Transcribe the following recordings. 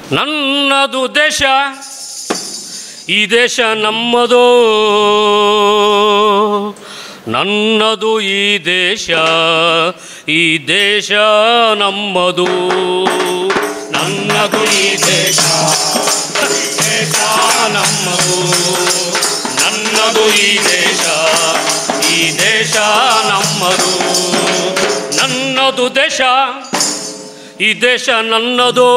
ನನ್ನದು ದೇಶ ಈ ದೇಶ ನಮ್ಮದು ನನ್ನದು ಈ ದೇಶ ಈ ದೇಶ ನಮ್ಮದು ನನ್ನದು ಈ ದೇಶ ಈ ದೇಶ ನಮ್ಮದು ನನ್ನದು ಈ ದೇಶ ಈ ದೇಶ ನಮ್ಮದು ನನ್ನದು ದೇಶ ಈ ದೇಶ ನನ್ನದು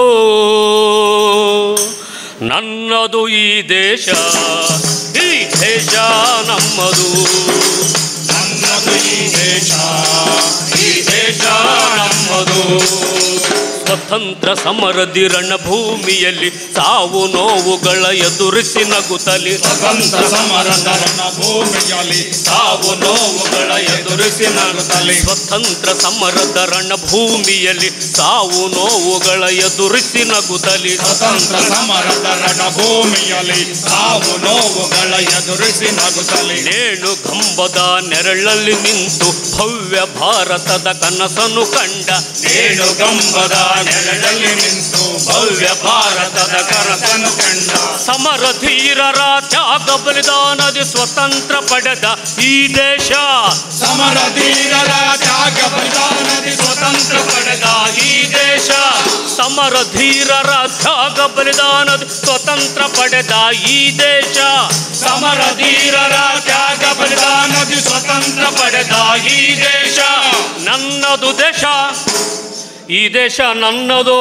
ನನ್ನದು ಈ ದೇಶ ಈ ದೇಶ ನಮ್ಮದು ನನ್ನದು ಈ ದೇಶ ಈ ದೇಶ ನಮ್ಮದು ಸ್ವತಂತ್ರ ಸಮರದಿ ರಣಭೂಮಿಯಲ್ಲಿ ಸಾವು ನೋವುಗಳ ಎದುರಿಸಿ ನಗುತ್ತಲಿ ಸ್ವತಂತ್ರ ಸಮರದ ರಣಭೂಮಿಯಲ್ಲಿ ಸಾವು ನೋವುಗಳ ಎದುರಿಸಿ ನಗುತ್ತಲಿ ಸ್ವತಂತ್ರ ಸಮರದ ರಣಭೂಮಿಯಲ್ಲಿ ಸಾವು ನೋವುಗಳ ಎದುರಿಸಿ ನಗುತ್ತಲಿ ಸ್ವತಂತ್ರ ಸಮರದ ರಣಭೂಮಿಯಲ್ಲಿ ಸಾವು ನೋವುಗಳ ಎದುರಿಸಿ ನಗುತ್ತಲಿ ನೇಣು ಕಂಬದ ನೆರಳಲ್ಲಿ ನಿಂತು ಭವ್ಯ ಭಾರತದ ಕನಸನ್ನು ಕಂಡ ನೇಣು ಗಂಬದ ನೆರಳಲ್ಲಿ ನಿಂತು ಭವ್ಯ ಭಾರತದ ಕನಸನ್ನು ಕಂಡ ಸಮರ ಧೀರರ ತ್ಯಾಗ ಬಲಿದಾನದಿ ಸ್ವತಂತ್ರ ಪಡೆದ ಈ ದೇಶ ಸಮರ ಧೀರರ ತ್ಯಾಗ ಬಲಿದಾನದಿ ಸ್ವತಂತ್ರ ಪಡೆದ ಈ ದೇಶ ಸಮರ ಧೀರರ ತ್ಯಾಗ ಬಲಿದಾನದಿ ಸ್ವತಂತ್ರ ಪಡೆದ ಈ ದೇಶ ಸಮರ ಧೀರರ ತ್ಯಾಗ ಬಲಿದಾನದಿ ಸ್ವತಂತ್ರ ಪಡೆದ ಈ ದೇಶ ನನ್ನದು ದೇಶ ಈ ದೇಶ ನನ್ನದು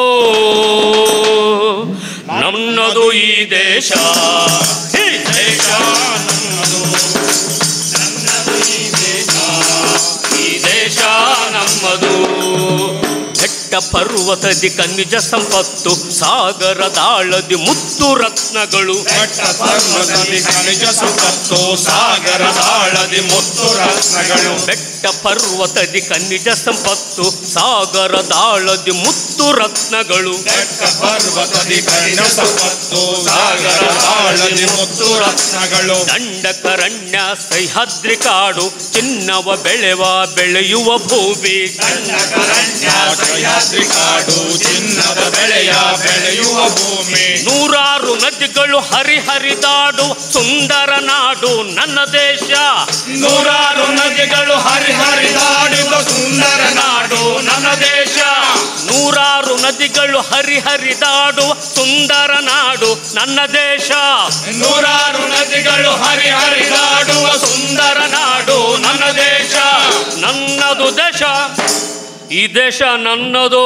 ನನ್ನದು ಈ ದೇಶ ಈ ದೇಶ ನನ್ನದು ನನ್ನದು ಈ ದೇಶ ಈ ದೇಶ ನಮ್ಮದು ಬೆಟ್ಟ ಪರ್ವತದಿ ಖನಿಜ ಸಂಪತ್ತು ಸಾಗರದಾಳದಿ ಮುತ್ತು ರತ್ನಗಳು ಬೆಟ್ಟ ಪರ್ವತದಿ ಖನಿಜ ಸಂಪತ್ತು ಸಾಗರ ತಾಳದಿ ಮುತ್ತು ರತ್ನಗಳು ಬೆಟ್ಟ ಪರ್ವತದಿ ಖನಿಜ ಸಂಪತ್ತು ಸಾಗರದಾಳದಿ ಮುತ್ತು ರತ್ನಗಳು ಬೆಟ್ಟ ಪರ್ವತದಿ ಖನಿಜ ಸಂಪತ್ತು ಸಾಗರ ತಾಳದಿ ಮುತ್ತು ರತ್ನಗಳು ದಂಡಕರಣ್ಯ ಸಹ್ಯಾದ್ರಿ ಕಾಡು ಚಿನ್ನವ ಬೆಳೆವ ಬೆಳೆಯುವ ಭೂಮಿ ಕನ್ನಕರಣ್ಯ ಸಹ್ಯಾದ್ರಿ ಕಾಡು ಚಿನ್ನದ ಬೆಳೆಯ ಬೆಳೆಯುವ ಭೂಮಿ ನೂರಾರು ನದಿಗಳು ಹರಿಹರಿದಾಡು ಸುಂದರ ನಾಡು ನನ್ನ ದೇಶ ನೂರಾರು ನದಿಗಳು ಹರಿಹರಿದಾಡುವ ಸುಂದರ ನಾಡು ನನ್ನ ದೇಶ ನೂರಾರು ನದಿಗಳು ಹರಿಹರಿದಾಡುವ ಸುಂದರ ನಾಡು ನನ್ನ ದೇಶ ನೂರಾರು ನದಿಗಳು ಹರಿಹರಿದಾಡುವ ಸುಂದರ ನಾಡು ನನ್ನ ದೇಶ ನನ್ನದು ದೇಶ ಈ ದೇಶ ನನ್ನದು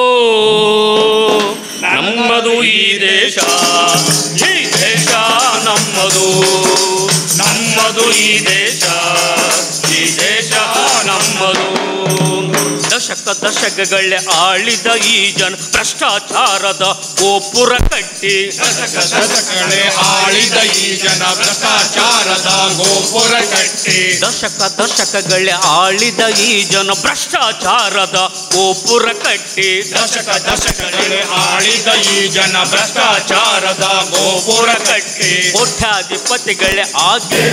ನಮ್ಮದು ಈ ದೇಶ ಈ ದೇಶ ನಮ್ಮದು ನಮ್ಮದು ಈ ದೇಶ ಈ ದೇಶ ನಮ್ಮದು ದಶಕ ದಶಕಗಳೇ ಆಳಿದ ಈ ಜನ ಭ್ರಷ್ಟಾಚಾರದ ಗೋಪುರ ಕಟ್ಟಿ ದಶಕ ದಶಕಗಳೇ ಆಳಿದ ಈ ಜನ ಭ್ರಷ್ಟಾಚಾರದ ಗೋಪುರ ಕಟ್ಟಿ ದಶಕ ದಶಕಗಳೇ ಆಳಿದ ಈ ಜನ ಭ್ರಷ್ಟಾಚಾರದ ಗೋಪುರ ಕಟ್ಟಿ ದಶಕ ದಶಕಗಳೇ ಆಳಿದ ಈ ಜನ ಭ್ರಷ್ಟಾಚಾರದ ಗೋಪುರ ಕಟ್ಟಿ ಕೋಟ್ಯಾಧಿಪತಿಗಳೇ ಆಗಿ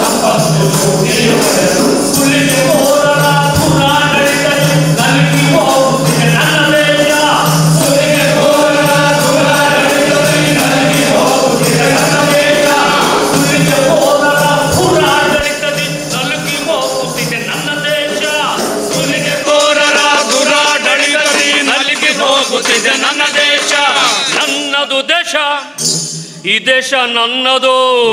ನನ್ನ ದೇಶ ಕೋರರ ದುರಾಡಳಿತದಿ ನಲಿಗೆ ಹೋಗುತ್ತಿದೆ ನನ್ನ ದೇಶ ನನ್ನದು ದೇಶ ಈ ದೇಶ ನನ್ನದು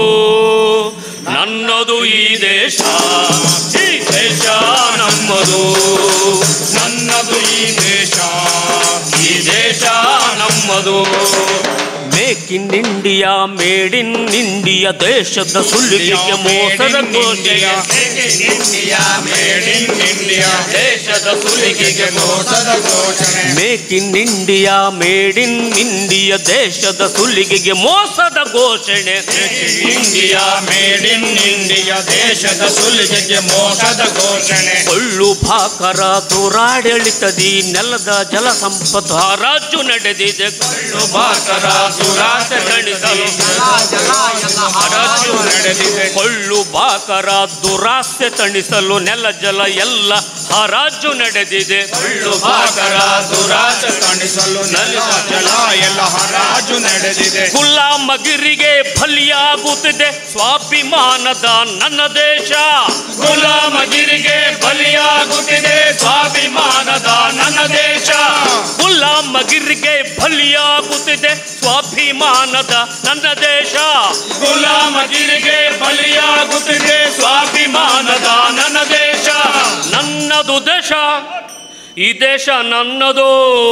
ನನ್ನದು ಈ ದೇಶ ಈ ದೇಶ ನಮ್ಮದು ನನ್ನದು ಈ ದೇಶ ಈ ದೇಶ ನಮ್ಮದು make in India made in India ದೇಶದ ಸುಲಿಗೆಗೆ ಮೋಸದ ಘೋಷಣೆ ಇಂಡಿಯಾ ಮೇಡ್ ಇನ್ ಇಂಡಿಯಾ ದೇಶದ ಸುಲಿಗೆಗೆ ಮೋಸದ ಘೋಷಣೆ make in India made in India ದೇಶದ ಸುಲಿಗೆಗೆ ಮೋಸದ ಘೋಷಣೆ ಇಂಡಿಯಾ ಮೇಡ್ ಇನ್ ಇಂಡಿಯಾ ದೇಶದ ಸುಲಿಗೆಗೆ ಮೋಸದ ಘೋಷಣೆ ಕೊಳ್ಳು ಭಾಕರ ದುರಾಡಳಿತದಿ ನೆಲದ ಜಲ ಸಂಪತ್ತು ಹರಾಜು ನಡೆದಿದೆ ಕೊಳ್ಳು ಭಾಕರ ದುರಾಸೆ ತಣಿಸಲು ಹರಾಜು ನಡೆದಿದೆ ಕೊಳ್ಳು ಬಾಕರ ದುರಾಸೆ ತಣಿಸಲು ನೆಲ ಜಲ ಎಲ್ಲ ಹರಾಜು ನಡೆದಿದೆ ಕೊಳ್ಳು ಭಾಕರ ದುರಾಸೆ ತಣಿಸಲು ನಲಿದ ಜಲ ಎಲ್ಲ ಹರಾಜು ನಡೆದಿದೆ ಗುಲಾಮಗಿರಿಗೆ ಬಲಿಯಾಗುತ್ತಿದೆ ಸ್ವಾಭಿಮಾನದ ನನ್ನ ದೇಶ ಗುಲಾಮಗಿರಿಗೆ ಬಲಿಯಾಗುತ್ತಿದೆ ಸ್ವಾಭಿಮಾನದ ನನ್ನ ದೇಶ ಗುಲಾಮಗಿರಿಗೆ ಬಲಿಯಾಗುತ್ತಿದೆ ಸ್ವಾಭಿಮಾನದ ನನ್ನ ದೇಶ ಗುಲಾಮಗಿರಿಗೆ ಬಲಿಯಾಗುತ್ತಿದೆ ಸ್ವಾಭಿಮಾನದ ನನ್ನ ದೇಶ ನನ್ನದು ದೇಶ ಈ ದೇಶ ನನ್ನದು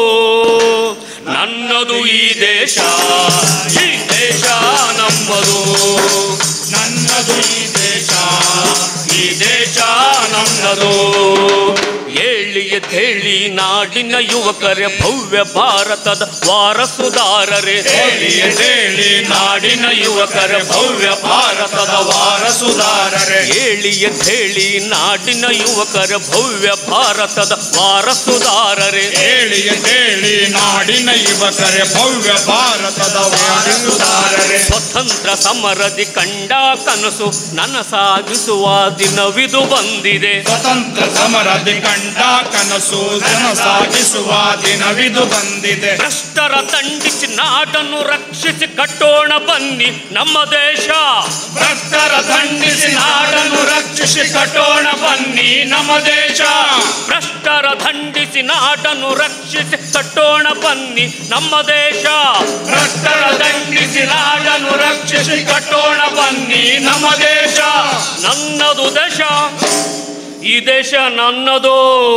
ನನ್ನದು ಈ ದೇಶ ಈ ದೇಶ ನಮ್ಮದು ನನ್ನದು ಈ ದೇಶ ಈ ದೇಶ ನನ್ನದು ಏಳಿ ಎದ್ದೇಳಿ ನಾಡಿನ ಯುವಕರೇ ಭವ್ಯ ಭಾರತದ ವಾರಸುದಾರರೇ ಹೇಳಿ ಎದ್ದೇಳಿ ನಾಡಿನ ಯುವಕರ ಭವ್ಯ ಭಾರತದ ವಾರಸುದಾರರೇ ಏಳಿ ಎದ್ದೇಳಿ ನಾಡಿನ ಯುವಕರ ಭವ್ಯ ಭಾರತದ ವಾರಸುದಾರರೇ ಹೇಳಿ ಎದ್ದೇಳಿ ನಾಡಿನ ಯುವಕರ ಭವ್ಯ ಭಾರತದ ವಾರಸುದಾರರೇ ಸ್ವತಂತ್ರ ಸಮರದಿ ಕಂಡ ಕನಸು ನನಸಾಗಿಸುವ ದಿನವಿದು ಬಂದಿದೆ ಸ್ವತಂತ್ರ ಸಮರದಿ ಕಂಡ ಕನಸು ಜನ ಸಾಗಿಸುವ ದಿನವಿದು ಬಂದಿದೆ ಭ್ರಷ್ಟರ ದಂಡಿಸಿ ನಾಡನ್ನು ರಕ್ಷಿಸಿ ಕಟ್ಟೋಣ ಬನ್ನಿ ನಮ್ಮ ದೇಶ ಭಕ್ತರ ದಂಡಿಸಿ ನಾಡನ್ನು ರಕ್ಷಿಸಿ ಕಟ್ಟೋಣ ಬನ್ನಿ ನಮ್ಮ ದೇಶ ಭ್ರಷ್ಟರ ದಂಡಿಸಿ ನಾಡನ್ನು ರಕ್ಷಿಸಿ ಕಟ್ಟೋಣ ಬನ್ನಿ ನಮ್ಮ ದೇಶ ಭಕ್ತರ ದಂಡಿಸಿ ನಾಡನ್ನು ರಕ್ಷಿಸಿ ಕಟ್ಟೋಣ ಬನ್ನಿ ನಮ್ಮ ದೇಶ ನನ್ನದು ದೇಶ ಈ ದೇಶ ನನ್ನದು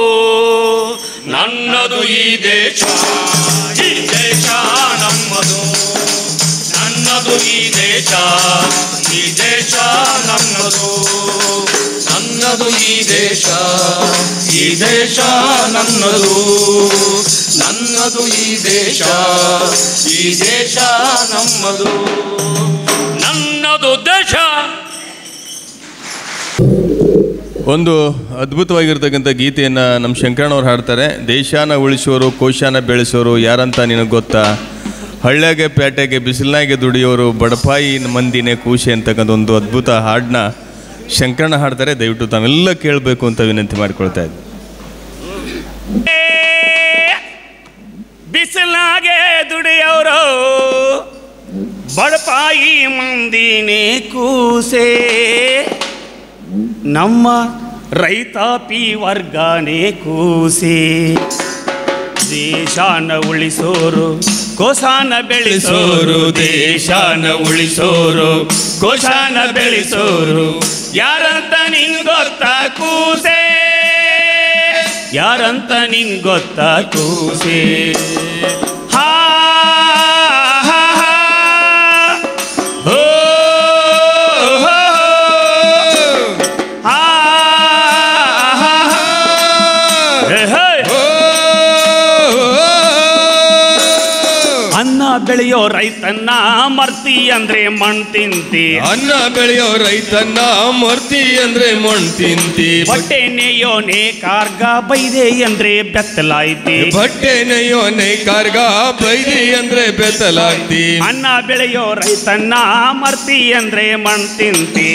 ನನ್ನದು ಈ ದೇಶ ಈ ದೇಶ ನಮ್ಮದು ನನ್ನದು ಈ ದೇಶ ಈ ದೇಶ ನನ್ನದು ನನ್ನದು ಈ ದೇಶ ಈ ದೇಶ ನನ್ನದು ನನ್ನದು ಈ ದೇಶ ಈ ದೇಶ ನಮ್ಮದು ನನ್ನದು ದೇಶ ಒಂದು ಅದ್ಭುತವಾಗಿರ್ತಕ್ಕಂಥ ಗೀತೆಯನ್ನು ನಮ್ಮ ಶಂಕರಣ್ಣವ್ರು ಹಾಡ್ತಾರೆ ದೇಶಾನ ಉಳಿಸೋರು ಕೋಶಾನ ಬೆಳೆಸೋರು ಯಾರಂತ ನಿನಗೆ ಗೊತ್ತಾ ಹಳ್ಳ್ಯಾಗೆ ಪೇಟೆಗೆ ಬಿಸಿಲಿನಾಗೆ ದುಡಿಯೋರು ಬಡಪಾಯಿ ಮಂದಿನೇ ಕೂಶೆ ಅಂತಕ್ಕಂಥ ಒಂದು ಅದ್ಭುತ ಹಾಡನ್ನ ಶಂಕರಣ್ಣ ಹಾಡ್ತಾರೆ ದಯವಿಟ್ಟು ತಾವೆಲ್ಲ ಕೇಳಬೇಕು ಅಂತ ವಿನಂತಿ ಮಾಡಿಕೊಳ್ತಾ ಇದ್ದೆ ಬಿಸಿಲಾಗೆ ದುಡಿಯೋರು ಬಡಪಾಯಿ ಮಂದಿನೇ ಕೂಸೆ ನಮ್ಮ ರೈತಾಪಿ ವರ್ಗನೇ ಕೂಸೆ ದೇಶಾನ ಉಳಿಸೋರು ಕೋಸಾನ ಬೆಳೆಸೋರು ದೇಶಾನ ಉಳಿಸೋರು ಕೋಶಾನ ಬೆಳೆಸೋರು ಯಾರಂತ ನಿಂಗ್ ಗೊತ್ತಾ ಕೂಸೆ ಯಾರಂತ ನಿಂಗ್ ಗೊತ್ತಾ ಕೂಸೆ ಹಾ ಹಾ, ಹಾ. ಹೋ, ಹೋ, ಹೋ. ಹಾ, ಹಾ, ಹಾ. ಹೇ, ಹೇ. ಅನ್ನ ಬೆಳೆಯೋ ರೈತನ್ನ ಮರ್ತಿ ಅಂದ್ರೆ ಮಣ್ ತಿಂತಿ ಅನ್ನ ಬೆಳೆಯೋ ರೈತನ್ನ ಮರ್ತಿ ಅಂದ್ರೆ ಮಣ್ ತಿಂತಿ ಬಟ್ಟೆ ನೇಯೋನೆ ಕಾರ್ಗ ಬೈದೆ ಅಂದ್ರೆ ಬೆತ್ತಲಾಯ್ತಿ ಬಟ್ಟೆ ನಯ್ಯೋನೆ ಕಾರ್ಗ ಬೈದಿ ಅಂದ್ರೆ ಬೆತ್ತಲಾಗ್ತಿ ಅನ್ನ ಬೆಳೆಯೋ ರೈತನ್ನ ಮರ್ತಿ ಅಂದ್ರೆ ಮಣ್ ತಿಂತಿ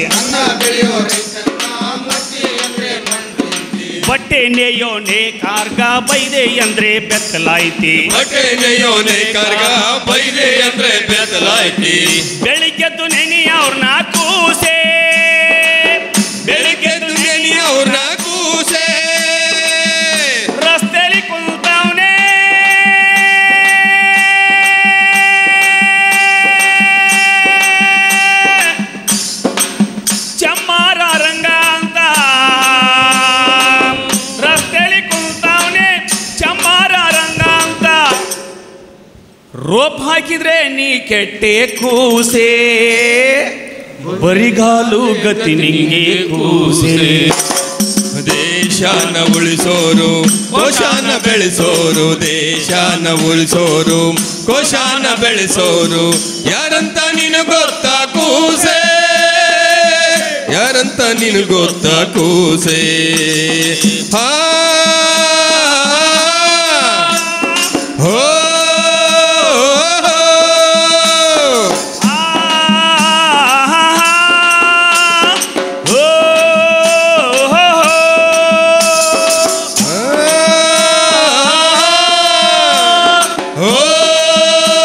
ಬಟ್ಟೆ ನೇಯೋನೆ ಕಾರ್ಗ ಬೈದೆ ಅಂದ್ರೆ ಬೆತ್ತಲಾಯ್ತಿ ಬಟ್ಟೆ ನಯ್ಯೋನೆ ಕಾರ್ಗ ಬೈದೆ ಅಂದ್ರೆ ಬೆತ್ತಲಾಯ್ತಿ ಬೆಳಿಗ್ಗೆದ್ದು ನೆನಿ ಅವ್ರನ್ನ ಕೂಸೆ ಬೆಳಿಗ್ಗೆದ್ದು ನೆನಿ ಅವ್ರನ್ನ ಕೂಸೆ ರಸ್ತೆಲಿ ಕುಂತವನೆ ಚಮ್ಮಾರ ರಂಗ ಅಂತ ರಸ್ತೆಲಿ ಕುಂತವನೆ ಚಮ್ಮಾರ ರಂಗ ಅಂತ ರೋಪ್ ಹಾಕಿದ್ರೆ ನೀ ಕೆಟ್ಟೆ ಕೂಸೆ ಬರಿಗಾಲು ಗತಿ ನಿಂಗೆ ಕೂಸೆ ದೇಶಾನ ಉಳಿಸೋರು ಕೋಶಾನ ಬೆಳೆಸೋರು ದೇಶಾನ ಉಳಿಸೋರು ಕೋಶಾನ ಬೆಳೆಸೋರು ಯಾರಂತ ನೀನು ಗೊತ್ತಾ ಕೂಸೆ ಯಾರಂತ ನೀನು ಗೊತ್ತಾ ಕೂಸೆ ಹಾ ಹೋ ಹೋ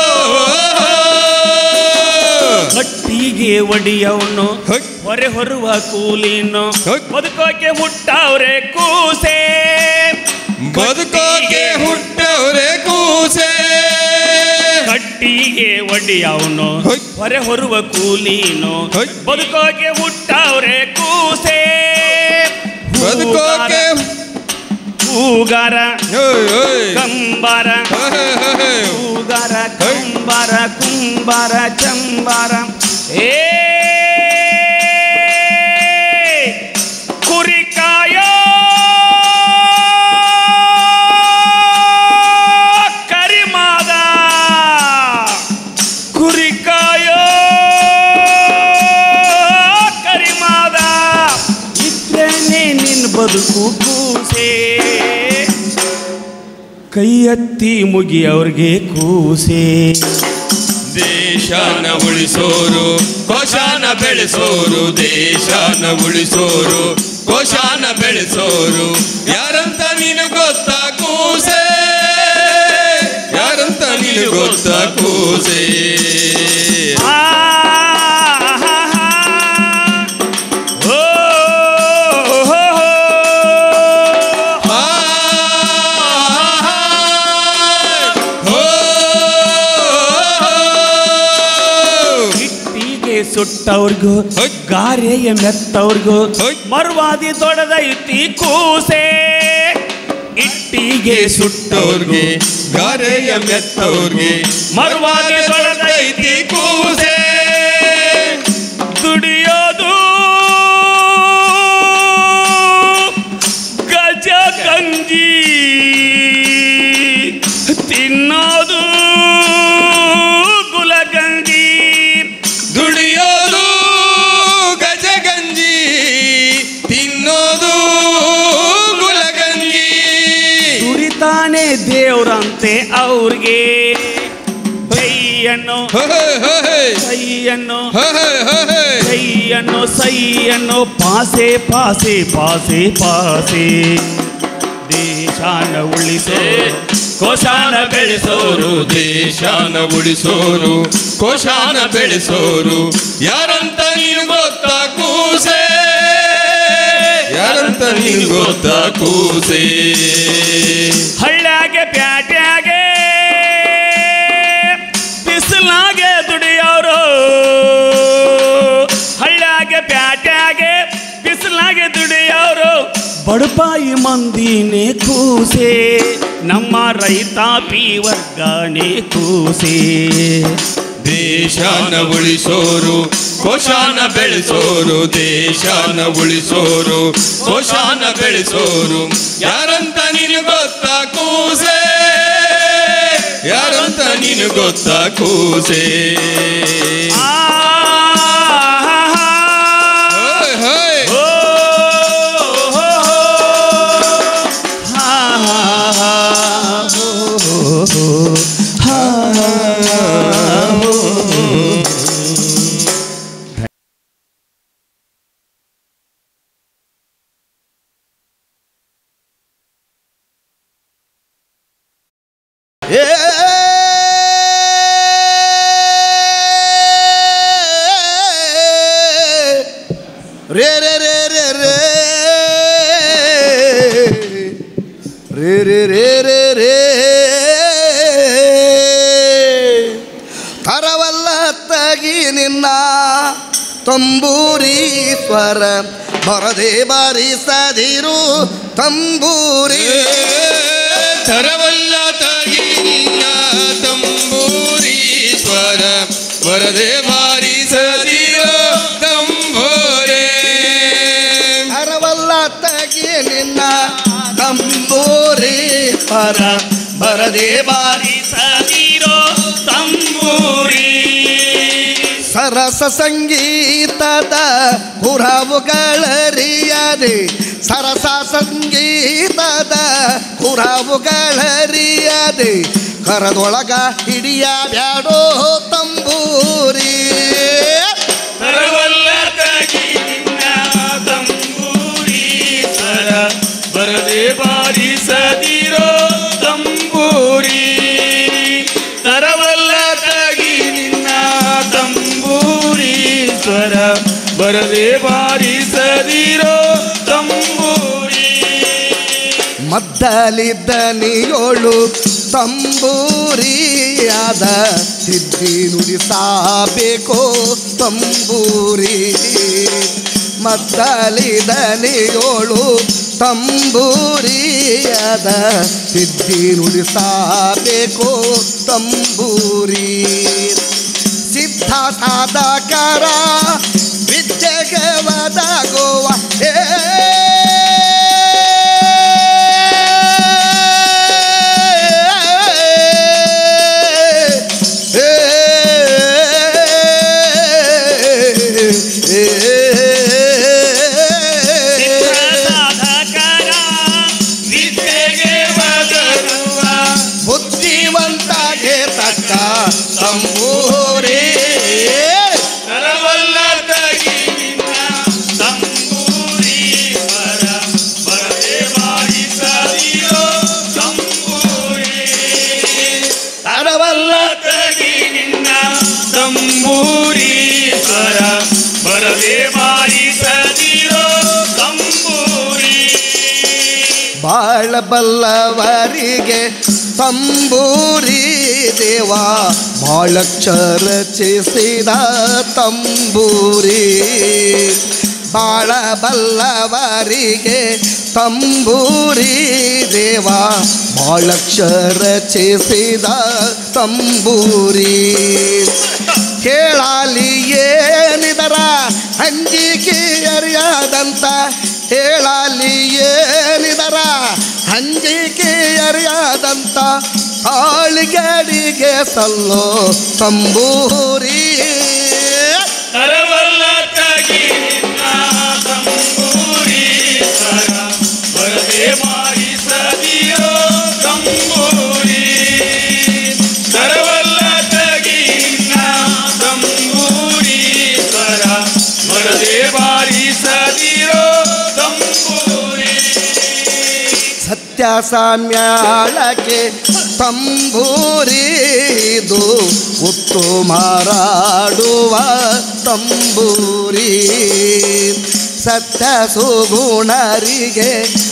ಒಡಿಯವನು ಹೈ. ಹೊರೆ ಹೊರುವ ಕೂಲಿನು ಹೈ. ಬದುಕೋಕೆ ಹುಟ್ಟವ್ರೆ ಕೂಸೆ ಬದುಕೋಕೆ ಹುಟ್ಟವ್ರೆ ಕೂಸೆ ಕಟ್ಟಿಗೆ ಒಡಿಯವನು ಹೈ. ಹೊರೆ ಹೊರುವ ಕೂಲಿನು ಹೈ. ಬದುಕೋಕೆ ಹುಟ್ಟವ್ರೆ ಕೂಸೆ ಬದುಕೋಕೆ ಕೂಗಾರ ಓಯ್, ಓಯ್. ಕಂಬಾರ ಹೇ, ಹೇ, ಹೇ. ಕೂಗಾರ ಕಂಬಾರ ಕುಂಬಾರ ಚಂಬಾರ ಏ ಕುರಿಕಾಯ ಕರಿಮಾದ ಕುರಿಕಾಯ ಕರಿಮಾದ ಇದ್ರೇನೆ ನಿನ್ನ ಬದುಕು ಕೂಸೆ ಕೈ ಎತ್ತಿ ಮುಗಿ ಅವ್ರಿಗೆ ಕೂಸೆ ದೇಶನ ಉಳಿಸೋರು ಕೋಶಾನ ಬೆಳೆಸೋರು ದೇಶನ ಉಳಿಸೋರು ಕೋಶಾನ ಬೆಳೆಸೋರು ಯಾರಂತ ನೀನು ಗೊತ್ತಾ ಕೂಸೆ ಯಾರಂತ ನೀನು ಗೊತ್ತಾ ಕೂಸೆ ಆ, ಹಾ, ಹಾ. ಓ, ಹೋ, ಹೋ. ಆ, ಹೋ, ಹಿಟ್ಟಿಗೆ ಸುಟ್ಟವ್ರಿಗೂ ಹೈ. ಗಾರೆಯ ಮೆತ್ತವ್ರಿಗೂ ಹೈ. ಮರುವಾದಿ ದೊಡ್ಡದೈತಿ ಕೂಸೆ ಇಟ್ಟಿಗೆ ಸುಟ್ಟವ್ರಿಗೆ ಗಾರೆಯ ಮೆತ್ತವ್ರಿಗೆ ಮರುವಾದಿ ದೊಡ್ಡದೈತಿ ಕೂಸೆ ದುಡಿಯೋದು ಗಜ ಗಂಜಿ ತಿನ್ನೋದು ಗುಲಗಂಜಿ ದುಡಿಯೋದು ಗಜಗಂಜಿ ತಿನ್ನೋದು ಗುಲಗಂಜಿ ದುಡಿತಾನೆ ದೇವ್ರಂತೆ ಅವ್ರಿಗೆ ಕೈಯನ್ನು ಹೇ, ಹೇ, ಹೇ. ಕೈಯನ್ನು ಹೇ, ಹೇ, ಹೇ, ಹೇ. ಕೈಯನ್ನು ಸೈಯನ್ನು ಪಾಸೆ ಪಾಸೆ ಪಾಸೆ ಪಾಸೆ ದೇಶಾನ ಉಳಿಸೋ ಕೋಶಾನ ಬೆಳೆಸೋರು ದೇಶಾನ ಉಳಿಸೋರು ಕೋಶಾನ ಬೆಳೆಸೋರು ಯಾರಂತ ನೀನು ಗೊತ್ತಾ ಕೂಸೆ ಯಾರಂತ ನೀನು ಗೊತ್ತಾ ಕೂಸೆ ಹಳ್ಳ್ಯಾಗೆ ಪ್ಯಾಟ್ಯಾಗೆ ಬಿಸಿಲಾಗೆ ದುಡಿಯೋರು ಹಳ್ಳ್ಯಾಗೆ ಪ್ಯಾಟ್ಯಾಗೆ ಬಿಸಿಲಾಗೆ ದುಡಿಯೋರು ಬಡಪಾಯಿ ಮಂದಿನೇ ಕೂಸೆ ನಮ್ಮ ರೈತಾಪಿ ವರ್ಗನೇ ಕೂಸೆ ದೇಶಾನ ಉಳಿಸೋರು ಕೋಶಾನ ಬೆಳೆಸೋರು ದೇಶಾನ ಉಳಿಸೋರು ಕೋಶಾನ ಬೆಳೆಸೋರು ಯಾರಂತ ನೀನು ಗೊತ್ತಾ ಕೂಸೆ ಯಾರಂತ ನೀನು ಗೊತ್ತಾ ಕೂಸೆ ಆ ಹೋಯ್, ಹೋಯ್. ಓ ಹೋ ಹೋ ಹಾ ಹಾ ಹೋ ಹೋ ಹಾ ಹೋ ಏ ರೇ ರೇ ರೇ ರೇ ರೇ ರೇ ರೇ ರೇ ರೇ ರೇ ತರವಲ್ಲ ತಗಿ ನಿನ್ನ ತಂಬೂರಿ ಸ್ವರ ಬರದೆ ಬಾರಿಸದಿರು ತಂಬೂರಿ ತರವಲ್ಲ ತಗಿಲ್ಲ ತಂಬೂರಿ ಸ್ವರ ವರದೆ ಬಾರಿಸದಿರೋ ತಂಬೋರೆ ಅರವಲ್ಲ ತಗಿ ನಿನ್ನ ತಂಬೂರಿ ಪರ ಬರದೆ ಬಾರಿ ಸದಿರೋ ತಂಬೂರಿ ಸರಸ ಸಂಗೀತದ ಕುರಾವುಗಳರಿಯದೆ ಸರಸ ಸಂಗೀತದ ಕುರಾವುಗಳರಿಯದೆ ಕರದೊಳಗ ಹಿಡಿಯ ಬ್ಯಾಡೋ ತಂಬೂರಿ ತರವಲ್ಲ ತಗಿ ನಿನ್ನ ತಂಬೂರಿ ಸರ ಬರದೆ ಬಾರಿಸದಿರೋ ತಂಬೂರಿ ತರವಲ್ಲ ತಗಿ ನಿನ್ನ ತಂಬೂರಿ ಸ್ವರ ಸ್ವರ ಬರದೆ ಬಾರಿಸದಿರೋ ತಂಬೂರಿ ಮದ್ದಲಿದ್ದ ನೀಯೋಳು ತಂಬೂರಿಯಾದ ಸಿದ್ಧಿ ನುಡಿಸಬೇಕು ತಂಬೂರಿ ಮದ್ದಲಿದ ನೀಯೋಳು ತಂಬೂರಿಯಾದ ಸಿದ್ಧಿ ನುಡಿಸಬೇಕು ತಂಬೂರಿ ಸಿದ್ಧ ಸಾಧಕರ ವಿದ್ಯೆಗೆ ಒದಗುವ ಏ ಸಾಧಕರ ವಿದ್ಯೆಗೆ ಒದಗುವ ಬುದ್ಧಿವಂತಾಗೆ ತಕ್ಕ ತಂಬೂರಿ ಕರವಲ್ಲ ತಗಿನ ತಂಬೂರಿ ಸ್ವರ ಬರದೆ ಬಾರಿಸದಿರೋ ತಂಬೂರಿ ತರವಲ್ಲ ತಗಿ ನಿನ್ನ ತಂಬೂರಿ ಸ್ವರ ಬರದೆ ಬಾರಿಸದಿರೋ ತಂಬೂರಿ ಬಾಳ ಬಲ್ಲವರಿಗೆ ತಂಬೂರಿ ದೇವ ಬಾಳಕ್ಷ ರಚಿಸಿದ ತಂಬೂರಿ ಬಾಳ ಬಲ್ಲವರಿಗೆ ತಂಬೂರಿ ದೇವ ಬಾಳಕ್ಷ ರಚಿಸಿದ ತಂಬೂರಿ ಕೇಳಲಿ ಏನಿದರ ಅಂಜಿಕೆ ಅರಿಯಾದಂತ ಹೇಳಲಿ ಏನಿದರ ಅಂಜಿಕೆ ಅರಿಯಾದಂತ ಕಾಳಿಗಡಿಗೆ ಸಲ್ಲೋ ತಂಬೂರಿ ಕರವಲ್ಲ ತಗಿ ನಿನ್ನ ತಂಬೂರಿ ಸ್ವರ ಬರದೆ ಬಾರಿಸದಿರೋ ತಂಬೂರಿ ಕರವಲ್ಲ ತಗಿ ನಿನ್ನ ತಂಬೂರಿ ಸ್ವರ ಬರದೆ ಬಾರಿಸದಿರೋ ತಂಬೂರಿ ಸತ್ಯ ಸಾಮ್ಯಾಳಕ್ಕೆ ತಂಬೂರಿದು ಉತ್ತು ಮಾರಾಡುವ ತಂಬೂರಿ ಸತ್ಯ ಸುಗುಣರಿಗೆ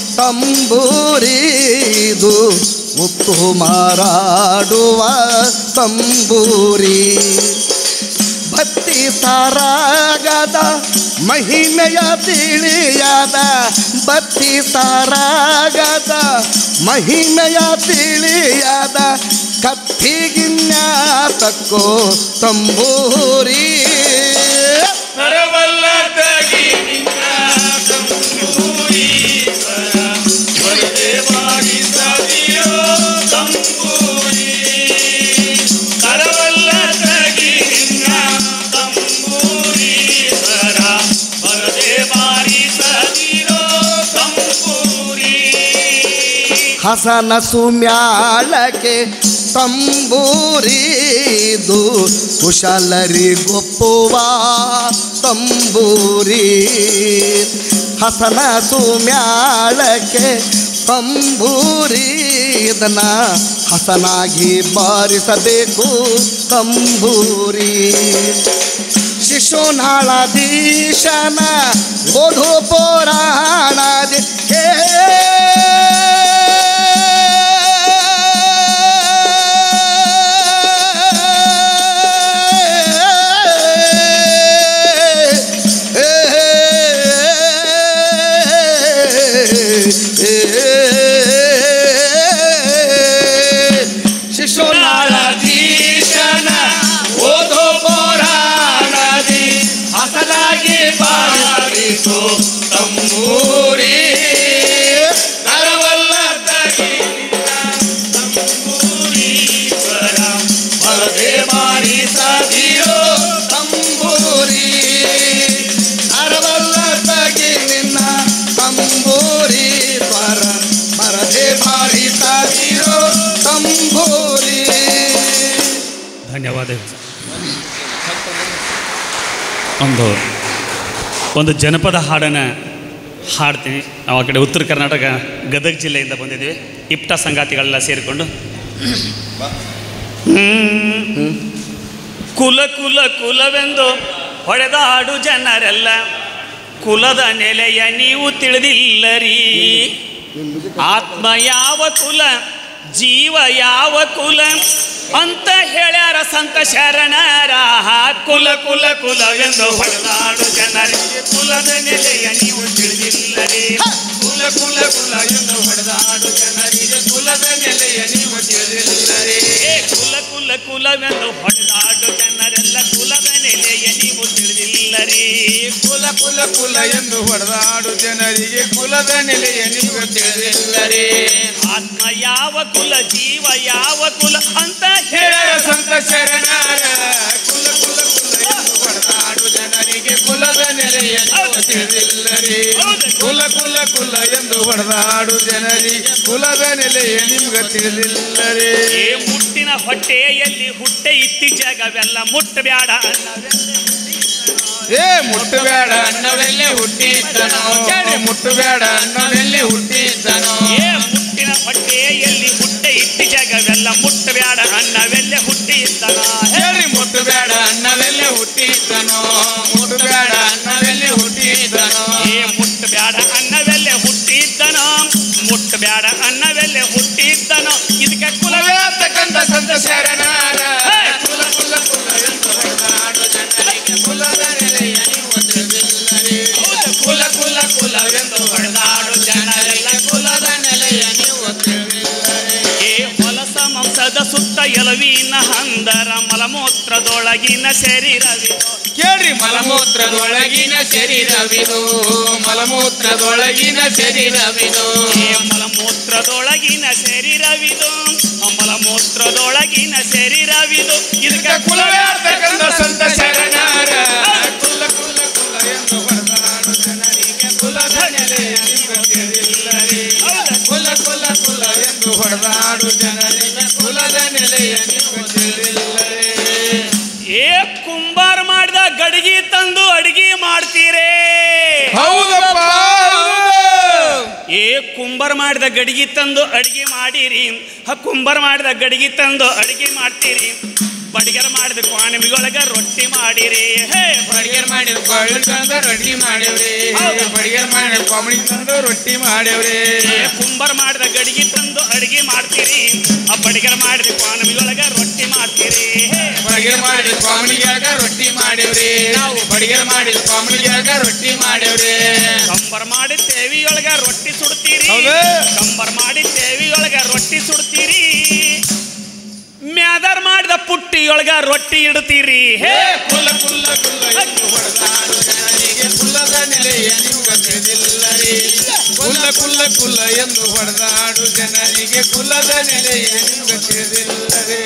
ತಂಬೂರಿದು ಮುತ್ತು ಮಾರಾಡುವ ತಂಬೂರಿ ಭಕ್ತಿ ಸಾರಾಗದ ಮಹಿಮೆಯ ತಿಳಿಯದ ಭಕ್ತಿ ಸಾರಾಗದ ಮಹಿಮೆಯ ತಿಳಿಯದ ಕತ್ತಿಗಿನ್ಯಾತಕ್ಕೋ ತಂಬೂರಿ ಕರವಲ್ಲ ತಗಿ ನಿನ್ನ ತಂಬೂರಿ ಸ್ವರ ಬರದೆ ಬಾರಿಸದಿರೋ ತಂಬೂರಿ ಕರವಲ್ಲ ತಗಿ ನಿನ್ನ ತಂಬೂರಿ ಸ್ವರ ಬರದೆ ಬಾರಿಸದಿರೋ ತಂಬೂರಿ ಹಸನ ಸುಮ್ಯಾಳಕ್ಕೆ ತಂಬೂರಿದು ಕುಶಲರಿಗೊಪ್ಪುವ ತಂಬೂರಿ ಹಸನ ಸುಮ್ಯಾಳಕ್ಕೆ ತಂಬೂರಿ ಇದನ್ನ ಹಸನಾಗಿ ಬಾರಿಸಬೇಕು ತಂಬೂರಿ ಶಿಶುನಾಳದೀಶನ ಓದು ಪುರಾಣದಿ ಹೇ ಶಿಶುನಾಳಧೀಶನ ಓದೋ ಪುರಾಣದಿ ಹಸನಾಗಿ ಬಾರಿಸೋ ತಂಬೂರಿ ಕರವಲ್ಲ ತಗಿನ ತಂಬೂರಿ ಸ್ವರ ಬರದೆ ಬಾರಿಸದಿರೋ ತಂಬೂರಿ ಅರವಲ್ಲ ತಗಿ ನಿನ್ನ ತಂಬೂರಿ ಸ್ವರ ಮರದೆ ಬಾರಿಸಿರೋ ತಂಬೂರಿ ಧನ್ಯವಾದಗಳು ಒಂದು ಒಂದು ಜನಪದ ಹಾಡನ್ನು ಹಾಡ್ತೀನಿ ನಾವು ಆ ಕಡೆ ಉತ್ತರ ಕರ್ನಾಟಕ ಗದಗ ಜಿಲ್ಲೆಯಿಂದ ಬಂದಿದ್ದೀವಿ ಇಪ್ಟ ಸಂಗಾತಿಗಳೆಲ್ಲ ಸೇರಿಕೊಂಡು ಹ್ಮ್. ಕುಲ ಕುಲ ಕುಲವೆಂದು ಹೊಡೆದಾಡು ಜನರೆಲ್ಲ ಕುಲದ ನೆಲೆಯ ನೀವು ತಿಳಿದಿಲ್ಲರಿ ಆತ್ಮ ಯಾವ ಕುಲ ಜೀವ ಯಾವ ಕುಲ ಅಂತ ಹೇಳ್ಯಾರ ಸಂತ ಶರಣರ ಕುಲ ಕುಲ ಕುಲವೆಂದು ಹೊಡೆದಾಡು ಜನರಿಗೆ ಕುಲದ ನೆಲೆಯ ನೀವು ತಿಳಿದಿಲ್ಲರಿ ಕುಲ ಕುಲ ಕುಲ ಎಂದು ಹೊಡೆದಾಡು ಜನರಿಗೆ ಕುಲದ ನೆಲೆಯ ನೀವು ತಿಳಿದಿಲ್ಲರೇ ಏ ಕುಲ ಕುಲ ಕುಲವೆಂದು ಹೊಡೆದಾಡು ಜನರೆಲ್ಲ ಕುಲದ ನೆಲೆಯ ನೀವು ತಿಳಿದಿಲ್ಲರಿ ಕುಲ ಕುಲ ಕುಲ ಎಂದು ಹೊಡೆದಾಡು ಜನರಿಗೆ ಕುಲದ ನೆಲೆಯ ನೀವು ತಿಳಿದಿಲ್ಲರೇ ಆತ್ಮ ಯಾವ ಕುಲ ಜೀವ ಯಾವ ಕುಲ ಅಂತ ಹೇಳ ಹೇಳ ಸಂತ ಶರಣರ ಕುಲ ಕುಲ ಕುಲ ಎಂದು ಹೊಡೆದಾಡು ಜನರಿಗೆ ಕುಲದ ನೆಲೆಯ ನೀವು ತಿಳಿದಿಲ್ಲರೇ ಕುಲ ಕುಲ ಕುಲ ಎಂದು ಹೊಡೆದಾಡು ಜನರಿಗೆ ಕುಲದ ನೆಲೆಯ ನಿಮ್ಗೆ ತಿಳಿದಿಲ್ಲರೇ ಏ ಮುಟ್ಟಿನ ಹೊಟ್ಟೆಯಲ್ಲಿ ಹುಟ್ಟೆ ಇತ್ತಿ ಜಗವೆಲ್ಲ ಮುಟ್ಟಬ್ಯಾಡ ಏ ಮುಟ್ಟಬೇಡ ಅನ್ನವೆಲ್ಲೇ ಹುಟ್ಟಿದ್ದನೋ ಕೇಳಿ ಮುಟ್ಟಬೇಡ ಅನ್ನವೆಲ್ಲೇ ಹುಟ್ಟಿದ್ದನೋ ಏ ಮುಟ್ಟಿನ ಹೊಟ್ಟೆಯಲ್ಲಿ ಹುಟ್ಟೆ ಇತ್ತಿ ಜಗವೆಲ್ಲ ಮುಟ್ಟಬ್ಯಾಡ ಅನ್ನವೆಲ್ಲ ಹುಟ್ಟಿ ಇದ್ದನ ಹೇಳಿ ಮುಟ್ಟಬೇಡ ಅನ್ನವೆಲ್ಲೇ ಹುಟ್ಟಿದ್ದನೋ ಮುಟ್ಟಬೇಡ ಅನ್ನವೆಲ್ಲೇ ಹುಟ್ಟಿದ್ದನೋ ಏ ಮುಟ್ಟಬ್ಯಾಡ ಅನ್ನವೆಲ್ಲ ಹುಟ್ಟಿದ್ದನ ಮುಟ್ಟಬ್ಯಾಡ ಅನ್ನವೆಲ್ಲ ಹುಟ್ಟಿದ್ದನ ಇದಕ್ಕೆ ಕುಲವೇ ಕುಲವೇತಕ್ಕಂಥ ಸಂತ ಶರಣರ ಕುಲ ಕುಲ ಕುಲ ಎಂದು ಹೊಡೆದಾಡು ಜನರಿಗೆ ಕುಲದ ನೆಲೆಯ ನೀವು ತಿಳಿದಿಲ್ಲರೇ ಕುಲ ಕುಲ ಕುಲವೆಂದು ಹೊಡೆದಾಡು ಜನರೆಲ್ಲ ಕುಲದ ನೆಲೆಯ ನೀವು ತಿಳಿದಿಲ್ಲರೇ ಏ ಹೊಲಸ ಮಾಂಸದ ಸುತ್ತ ಎಲವಿನ ಹಂದರ ಮಲಮೂತ್ರದೊಳಗಿನ ಶರೀರವಿದು ಕೇಳ್ರಿ ಮಲಮೂತ್ರದೊಳಗಿನ ಶರೀರವಿದು ಮಲಮೂತ್ರದೊಳಗಿನ ಶರೀರವಿದು ಏ ಮಲಮೂತ್ರದೊಳಗಿನ ಶರೀರವಿದು ಮಲಮೂತ್ರದೊಳಗಿನ ಶರೀರವಿದು ಇದಕ್ಕೆ ಇದಕ್ಕೆ ಕುಲವೇರ್ತಕ್ಕಂಥ ಸಂತ ಶರಣರ ಕುಲ ಕುಲ ಕುಲ ಎಂದು ಹೊಡೆದಾಡು ಜನರಿಗೆ ಕುಲದ ನೆಲೆಯ ನೀವು ತಿಳಿದಿಲ್ಲರೇ ಕುಲ ಕುಲ ಕುಲ ಎಂದು ಹೊಡೆದಾಡು ಜನರಿಗೆ ಕುಲದ ನೆಲೆಯ ನೀವು ತಿಳಿದಿಲ್ಲರೇ ಏ ಕುಂಬಾರ ಮಾಡಿದ ಗಡಿಗೆ ತಂದು ಅಡಿಗೆ ಮಾಡ್ತೀರೇ ಹೌದಪ್ಪ ಏ ಕುಂಬಾರ ಮಾಡಿದ ಗಡಿಗೆ ತಂದು ಅಡಿಗೆ ಮಾಡಿರಿ ಹ ಕುಂಬಾರ ಮಾಡಿದ ಗಡಿಗೆ ತಂದು ಅಡಿಗೆ ಮಾಡ್ತೀರಿ ಬಡಿಗರ ಮಾಡಿದ ಕ್ವಾಣಮಿಗೊಳಗ ರೊಟ್ಟಿ ಮಾಡಿರಿ ಹೇ ಬಡಿಗೆರ್ ಮಾಡಿದ ಕೊಳ್ಳಿ ತಂದು ರೊಟ್ಟಿ ಮಾಡೇವ್ರಿ ಬಡಿಗೆರ್ ಮಾಡಿದ ಕಾಮಿಡಿ ತಂದು ರೊಟ್ಟಿ ಮಾಡೇವ್ರಿ ಏ ಕುಂಬಾರ ಮಾಡಿದ ಗಡಿಗೆ ತಂದು ಅಡಿಗೆ ಮಾಡ್ತೀರಿ ಆ ಬಡಿಗರ ಮಾಡಿದ ಕ್ವಾಣಮಿಗೊಳಗ ರೊಟ್ಟಿ ಮಾಡ್ತೀರಿ ಹೇ ಬಡಿಗೆರ್ ಮಾಡಿದ ಕಾಮಿಡಿಯಾಗ ರೊಟ್ಟಿ ಮಾಡೇವ್ರಿ ನಾವು ಬಡಿಗೆರ್ ಮಾಡಿದ ಕಾಮಿಡಿಯಾಗ ರೊಟ್ಟಿ ಮಾಡೇವ್ರಿ ಕಂಬರ್ ಮಾಡಿ ತೇವಿಯೊಳಗ ರೊಟ್ಟಿ ಸುಡ್ತೀರಿ ಹೌದು. ಕಂಬರ್ ಮಾಡಿ ತೇವಿಯೊಳಗ ರೊಟ್ಟಿ ಸುಡ್ತೀರಿ ಮ್ಯಾದರ್ ಮಾಡಿದ ಪುಟ್ಟಿಯೊಳಗ ರೊಟ್ಟಿ ಇಡ್ತೀರಿ ಹೇ ಕುಲ ಕುಲ ಕುಲ ಎಂದು ಹೊಡೆದಾಡು ಜನರಿಗೆ ಕುಲದ ನೆಲೆಯ ನಿಮ್ಗೆ ತಿಳಿದಿಲ್ಲರಿ ಕುಲ ಕುಲ ಕುಲ ಎಂದು ಹೊಡೆದಾಡು ಜನರಿಗೆ ಕುಲದ ನೆಲೆಯ ನಿಮ್ಗೆ ತಿಳಿದಿಲ್ಲರಿ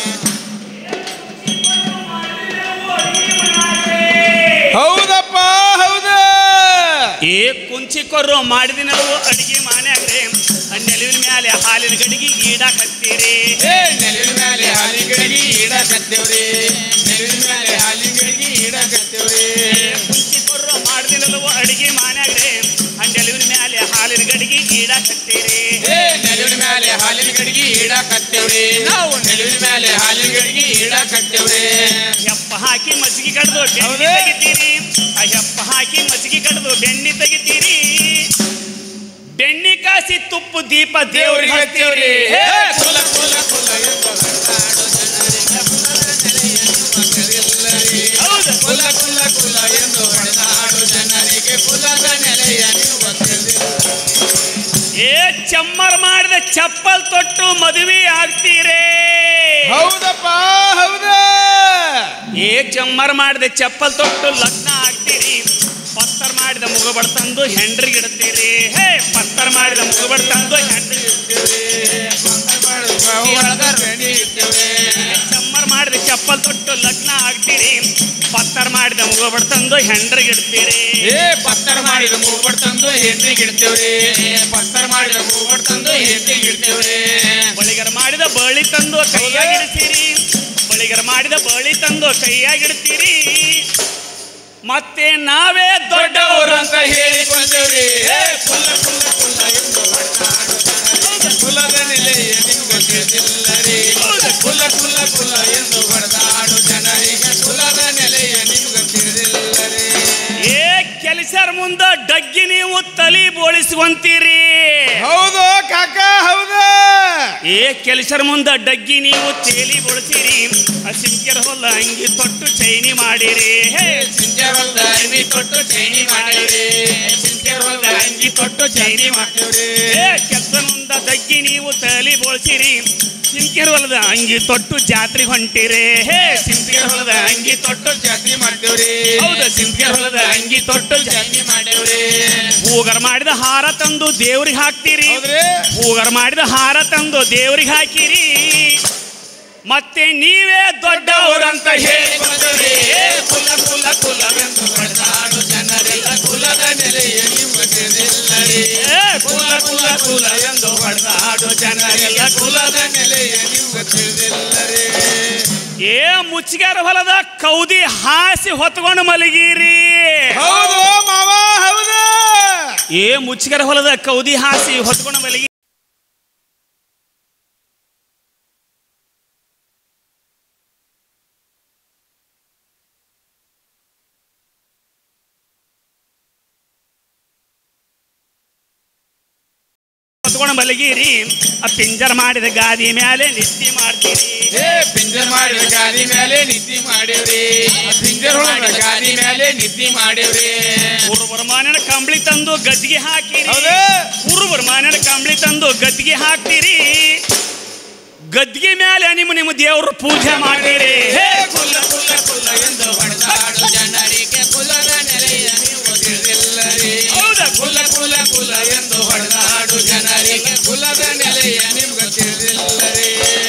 ಹೌದಪ್ಪ ಹೌದ ಏ ಕುಂಚಿ ಕೊರ್ರು ಮಾಡಿದಿನವು ಅಡಿಗೆ ಮಾನ್ಯಾಗ್ರೆ ನೆಲುವಿನ ಮ್ಯಾಲೆ ಹಾಲಿನ ಗಡಿಗೆ ಈಡಾಕತ್ತೀರಿ ಏ ನೆಲುವಿನ ಮೇಲೆ ಹಾಲಿನ ಗಡಿಗೆ ಇಡಕತ್ತೇವ್ರಿ ನೆಲುವಿನ ಮೇಲೆ ಹಾಲಿನ ಗಡಿಗೆ ಇಡಕತ್ತೇವ್ರಿ ಕುಂಚಿ ಕೊರ್ರು ಮಾಡಿದಿನವು ಅಡಿಗೆ ಮಾನ್ಯಾಗ್ರೆ ನೆಲುವಿನ ಮ್ಯಾಲೆ ಹಾಲಿನ ಗಡಿಗೆ ಈಡಾಕತ್ತೀರಿ ಏ ನೆಲುವಿನ ಮೇಲೆ ಹಾಲಿನ ಗಡಿಗೆ ಇಡಕತ್ತೇವ್ರಿ ನಾವು ನೆಲುವಿನ ಮೇಲೆ ಹಾಲಿನ ಗಡಿಗೆ ಇಡಕತ್ತೇವ್ರಿ ಹೆಪ್ಪ ಹಾಕಿ ಮಜ್ಜಿಗೆ ಕಡ್ದು ಬೆಣ್ಣೆ ತೆಗಿತೀರಿ ಆ ಹೆಪ್ಪ ಹಾಕಿ ಮಜ್ಜಿಗೆ ಕಡ್ದು ಬೆಣ್ಣೆ ತೆಗಿತೀರಿ ಬೆಣ್ಣೆ ಕಾಸಿ ತುಪ್ಪು ದೀಪ ದೇವ್ರಿಗೆ ಹಚ್ತೀವ್ರಿ ಹೇ ಕುಲ ಕುಲ ಕುಲ ಎಂದು ಹೊರಟಾಡು ಜನರಿಗೆ ಕುಲದ ನೆಲೆಯ ನಿಮ್ಮ ತಿಳಿದಿಲ್ಲರಿ. ಹೌದು ಕುಲ ಕುಲ ಕುಲ ಎಂದು ಹೊಡೆದಾಡು ಜನರಿಗೆ ಕುಲದ ನೆಲೆಯ ನೀವು ತಿಳಿದಿಲ್ಲ ಏ ಚಮ್ಮರ್ ಮಾಡಿದ ಚಪ್ಪಲ್ ತೊಟ್ಟು ಮದುವೆ ಆಗ್ತೀರೇ ಹೌದಪ್ಪ ಹೌದ ಏ ಚಮ್ಮರ್ ಮಾಡಿದ ಚಪ್ಪಲ್ ತೊಟ್ಟು ಲಗ್ನ ಆಗ್ತೀರಿ ಪತ್ತರ್ ಮಾಡಿದ ಮುಗಬಡ್ ತಂದು ಹೆಂಡ್ರಿಗೆ ಇಡ್ತೀರಿ ಹೇ ಪತ್ತರ್ ಮಾಡಿದ ಮುಗಬಡ್ ತಂದು ಹೆಂಡ್ರಿಗೆ ಚಮ್ಮರ್ ಮಾಡಿದ ಚಪ್ಪಲ್ ತೊಟ್ಟು ಲಗ್ನ ಆಗ್ತೀರಿ ಪತ್ತರ್ ಮಾಡಿದ ಮುಗಬಡ್ ತಂದು ಹೆಂಡ್ರಿಗೆ ಇಡ್ತೀರಿ ಏ ಪತ್ತರ ಮಾಡಿದ ಮೂವಟ್ ತಂದು ಹೆಂಡ್ರಿಗೆ ಇಡ್ತೇವ್ರಿ ಪತ್ತರ ಮಾಡಿದ ಮೂವಟ್ ತಂದು ಹೆಂಡ್ರಿಗೆ ಇಡ್ತೇವ್ರಿ ಬಳಿಗರ ಮಾಡಿದ ಬಳಿ ತಂದು ಕೈಯಾಗಿಡ್ತೀರಿ ಬಳಿಗರ ಮಾಡಿದ ಬಳಿ ತಂದು ಕೈಯಾಗಿಡ್ತೀರಿ ಮತ್ತೆ ನಾವೇ ದೊಡ್ಡವರು ದೊಡ್ಡವರು ಅಂತ ಹೇಳಿಕೊಂಡೇವ್ರಿ ಏ ಕುಲ್ಲ ಕುಲ್ಲ ಕುಲ್ಲ ಎಂದು ಹೊರಟಾಡು ಜನರಿಗೆ ಕುಲದ ನೆಲೆಯ ನಿಮ್ಗೆ ತಿಳಿದಿಲ್ಲರಿ ಕುಲ ಕುಲ ಕುಲ ಎಂದು ಹೊಡೆದಾಡು ಜನರಿಗೆ ಕುಲದ ನೆಲೆಯ ನಿಮ್ಗೆ ತಿಳಿದಿಲ್ಲ ಮುಚ್ಚಿಗಾರ ಮುಂದ ಡಗ್ಗಿ ನೀವು ತಲಿ ಬೋಳಿಸ್ಕೊಂತೀರಿ ಹೌದು ಕಾಕ ಹೌದು ಏ ಕೆಲಸರ ಮುಂದ ಡಗ್ಗಿ ನೀವು ತೇಲಿ ಬೋಳಿಸಿರಿ ಸಿಂಕ್ಯರ ಹೊಲ ಅಂಗಿ ತೊಟ್ಟು ಚೈನಿ ಮಾಡಿರಿ ಹೇ ಸಿಂಚರೊಲ್ದ ಅಂಗಿ ತೊಟ್ಟು ಚೈನಿ ಮಾಡಿರಿ ಸಿಂಚರೊಲ್ದ ಅಂಗಿ ತೊಟ್ಟು ಚೈನಿ ಮಾಡ್ತೀವ್ರಿ ಏ ಕೆತ್ತನುಂದ ದಗ್ಗಿ ನೀವು ತಲಿ ಬೋಳ್ಸಿರಿ ಸಿಂಕ್ಯರ ಹೊಲದ ಅಂಗಿ ತೊಟ್ಟು ಜಾತ್ರೆಗೆ ಹೊಂಟಿರಿ ಹೇ ಸಿಂಕ್ಯರ ಹೊಲದ ಅಂಗಿ ತೊಟ್ಟು ಜಾತ್ರೆ ಮಾಡ್ತೀವ್ರಿ ಹೌದು ಸಿಂಕ್ಯರ ಹೊಲದ ಅಂಗಿ ತೊಟ್ಟು ಜಾ- ಜಾತ್ರೆ ಮಾಡೇವ್ರಿ ಹೂಗರ್ ಮಾಡಿದ ಹಾರ ತಂದು ದೇವ್ರಿಗೆ ಹಾಕ್ತೀರಿ ಹೌದ್ರಿ ಹೂಗರ್ ಮಾಡಿದ ಹಾರ ತಂದು ದೇವ್ರಿಗೆ ಹಾಕಿರಿ ಮತ್ತೆ ನೀವೇ ದೊಡ್ಡವರಂತ ಹೇಳಿ ಬಂದವ್ರಿ ಕುಲ ಕುಲ ಕುಲವೆಂದು ಹೊಡೆದಾಡು ಜನರೆಲ್ಲ ಕುಲದ ನೆಲೆಯ ನಿಮ್ಮ ತಿಳಿದಿಲ್ಲರಿ ಏ, ಕುಲ ಕುಲ ಕುಲ ಎಂದು ಹೊಡೆದಾಡು ಜನರೆಲ್ಲ ಕುಲದ ನೆಲೆಯ ನಿಮ್ಮ ತಿಳಿದಿಲ್ಲರಿ ಏ ಮುಚ್ಚಿಗಾರ ಹೊಲದ ಕೌದಿ ಹಾಸಿ ಹೊತ್ಕೊಂಡು ಮಲಗಿರಿ ಹೌದು ಮಾವ ಹೌದು ಏ ಮುಚ್ಚಿಗಾರ ಹೊಲದ ಕೌದಿ ಹಾಸಿ ಹೊತ್ಕೊಂಡು ಮಲಗಿ ಹೊತ್ಕೊಂಡು ಮಲಗಿರಿ ಆ ಪಿಂಜರ್ ಮಾಡಿದ ಗಾದಿ ಮೇಲೆ ನಿತ್ತಿ ಮಾಡ್ತೀರಿ ಏ ಪಿಂಜರ್ ಮಾಡಿದ ಗಾದಿ ಮೇಲೆ ನಿದ್ದಿ ಮಾಡೇವ್ರಿ ಪಿಂಜರ್ ಹೊಡೆದ ಗಾದಿ ಮೇಲೆ ನಿದ್ದಿ ಮಾಡೇವ್ರಿ ಪೂರ್ವರ್ಮಾನನ ಕಂಬಳಿ ತಂದು ಗದ್ದಿಗೆ ಹಾಕಿರಿ ಹೌದು ಪೂರ್ವರ್ಮಾನನ ಕಂಬಳಿ ತಂದು ಗದ್ದಿಗೆ ಹಾಕ್ತೀರಿ ಗದ್ದಿಗೆ ಮೇಲೆ ನಿಮ್ಮ ನಿಮ್ಮ ದೇವ್ರ ಪೂಜೆ ಮಾಡ್ತೀರಿ ಹೇ ಕುಲ ಕುಲ ಕುಲ ಎಂದು ಹೊಡೆದಾಡು ಜನರಿಗೆ ಕುಲದ ನೆಲೆಯ ನೀವು ತಿಳಿದಿಲ್ಲರಿ ಹೌದಾ? ಕುಲ ಕುಲ ಕುಲ ಎಂದು ಹೊಡೆದಾಡು ಜನರಿಗೆ ಕುಲದ ನೆಲೆಯ ನಿಮ್ಗೆ ತಿಳಿದಿಲ್ಲರಿ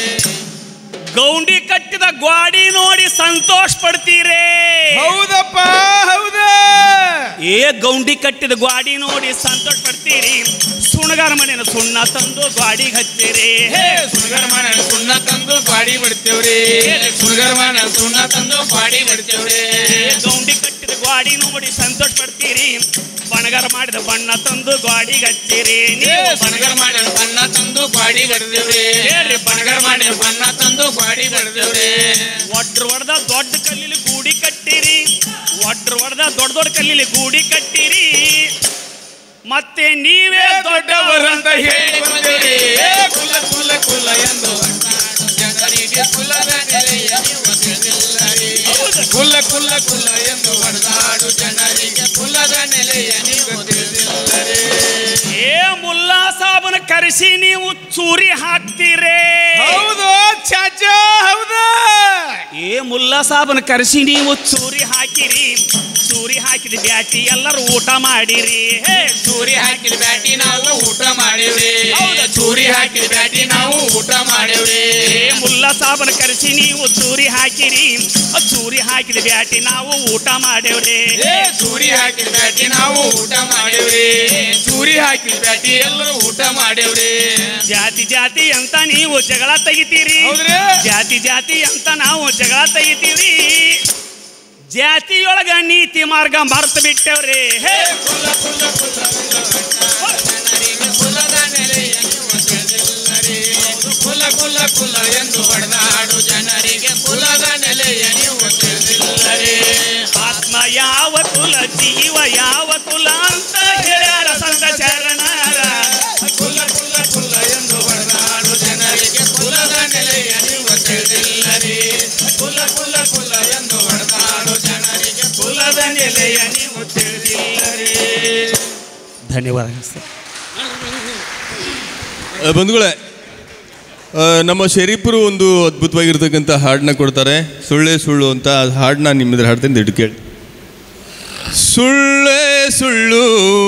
ಗೌಂಡಿ ಕಟ್ಟಿದ ಗ್ವಾಡಿ ನೋಡಿ ಸಂತೋಷ ಪಡ್ತೀರಿ ಹೌದಪ್ಪ ಹೌದ ಏ ಗೌಂಡಿ ಕಟ್ಟಿದ ಗ್ವಾಡಿ ನೋಡಿ ಸಂತೋಷ ಪಡ್ತೀರಿ ಸುಣಗಾರ ಮನೆಯ ಸುಣ್ಣ ತಂದು ಗ್ವಾಡಿಗೆ ಹಚ್ತೀರಿ ಹೇ ಸುಣಗರ್ ಮನ ಸುಣ್ಣ ತಂದು ಬಾಡಿ ಬಿಡ್ತೇವ್ರಿ ಸುಣಗರ್ ಮನ ಸುಣ್ಣ ತಂದು ಬಾಡಿ ಬಿಡ್ತೇವ್ರಿ ಏ ಗೌಂಡಿ ಕಟ್ಟಿದ ಗ್ವಾಡಿ ನೋಡಿ ಸಂತೋಷ ಪಡ್ತೀರಿ ಬಣಗಾರ ಮಾಡಿದ ಬಣ್ಣ ತಂದು ಗ್ವಾಡಿಗೆ ಹಚ್ತೀರಿ ಏ ನೀವು ಬಣಗರ್ ಮಾಡಿ ಬಣ್ಣ ತಂದು ಬಾಡಿ ಬಿಡ್ತೇವ್ರಿ ಹೇಳ್ರಿ ಬಣಗರ್ ಮಾಡಿ ಬಣ್ಣ ತಂದು ಬಾಡಿ ಬಿಡ್ತೇವ್ರಿ ಒಡ್ರು ಹೊಡೆದ ದೊಡ್ಡ ಕಲ್ಲಿಲಿ ಗೂಡಿ ಕಟ್ಟಿರಿ ಒಡ್ರು ಹೊಡೆದ ದೊಡ್ಡ ದೊಡ್ಡ ಕಲ್ಲಿಲಿ ಗೂಡಿ ಕಟ್ಟಿರಿ ಮತ್ತೆ ನೀವೇ ದೊಡ್ಡವರಂತ ದೊಡ್ಡವರಂತ ಹೇಳಿ ಬಂದೇರಿ ಏ ಕುಲ ಕುಲ ಕುಲ ಎಂದು ಹೊರಟಾಡು ಜನರಿಗೆ ಕುಲದ ನೆಲೆಯ ನೀವು ತಿಳಿದಿಲ್ಲರಿ ಹೌದು. ಕುಲ ಕುಲ ಕುಲ ಎಂದು ಹೊಡೆದಾಡು ಜನರಿಗೆ ಕುಲದ ನೆಲೆಯ ನೀವು ತಿಳಿದಿಲ್ಲರಿ ಏ ಮುಲ್ಲಾ ಸಾಬನ ಕರೆಸಿ ನೀವು ಚೂರಿ ಹಾಕ್ತೀರೇ ಹೌದು ಚಾಚ ಹೌದು ಏ ಮುಲ್ಲಾ ಸಾಬನ ಕರೆಸಿ ನೀವು ಚೂರಿ ಹಾಕಿರಿ ಚೂರಿ ಹಾಕಿದ ಬ್ಯಾಟಿ ಎಲ್ಲರೂ ಊಟ ಮಾಡಿರಿ ಹೇ ಚೂರಿ ಹಾಕಿದ ಬ್ಯಾಟಿ ನಾವು ಊಟ ಮಾಡೇವ್ರಿ ಹೌದಾ? ಚೂರಿ ಹಾಕಿದ ಬ್ಯಾಟಿ ನಾವು ಊಟ ಮಾಡೇವ್ರಿ ಏ ಮುಲ್ಲಾ ಸಾಬನ ಕರೆಸಿ ನೀವು ಚೂರಿ ಹಾಕಿರಿ ಆ ಚೂರಿ ಹಾಕಿದ ಬ್ಯಾಟಿ ನಾವು ಊಟ ಮಾಡೇವ್ರಿ ಏ ಚೂರಿ ಹಾಕಿದ ಬ್ಯಾಟಿ ನಾವು ಊಟ ಮಾಡೇವ್ರಿ ಚೂರಿ ಹಾಕಿದ ಬ್ಯಾಟಿ ಎಲ್ಲರೂ ಊಟ ಮಾಡೇವ್ರಿ ಜಾತಿ ಜಾತಿ ಅಂತ ನೀವು ಜಗಳ ತೆಗಿತೀರಿ ಹೌದ್ರಿ? ಜಾತಿ ಜಾತಿ ಅಂತ ನಾವು ಜಗಳ ತೆಗಿತೀವಿ ಜಾತಿಯೊಳಗ ನೀತಿ ಮಾರ್ಗ ಮರ್ತು ಬಿಟ್ಟೇವ್ರಿ ಹೇ ಕುಲ ಕುಲ ಕುಲ ಜನರಿಗೆ ಕುಲದ ನೆಲೆಯ ನೀವು ತಿಳಿದಿಲ್ಲರಿ ಕುಲ ಕುಲ ಕುಲ ಎಂದು ಹೊಡೆದಾಡು ಜನರಿಗೆ ಕುಲದ ನೆಲೆಯ ನೀವು ತಿಳಿದಿಲ್ಲರಿ ಆತ್ಮ ಯಾವ ಕುಲ ಜೀವ ಯಾವ ಕುಲ ಅಂತ ಹೇಳ್ಯಾರ ಸಂತ ಶರಣರ ಕುಲ ಕುಲ ಕುಲ ಎಂದು ಹೊಡೆದಾಡು ಜನರಿಗೆ ಕುಲದ ನೆಲೆಯ ನೀವು ತಿಳಿದಿಲ್ಲರಿ ಕುಲ ಕುಲ ಕುಲ ಎಂದು ಹೊಡೆದಾಡು ಜನರಿಗೆ ಕುಲದ ನೆಲೆಯ ನೀವು ತಿಳಿದಿಲ್ಲರಿ ಧನ್ಯವಾದ ಆ, ಬಂಧುಗಳೇ ಆ, ನಮ್ಮ ಶರೀಫರು ಒಂದು ಅದ್ಭುತವಾಗಿರ್ತಕ್ಕಂಥ ಹಾಡನ್ನ ಕೊಡ್ತಾರೆ ಸುಳ್ಳೆ ಸುಳ್ಳು ಅಂತ ಆ ಹಾಡನ್ನ ನಿಮ್ಮಿದ್ರೆ ಹಾಡ್ತೀನಿ ಇಟ್ಟು ಕೇಳಿ ಸುಳ್ಳೆ ಸುಳ್ಳು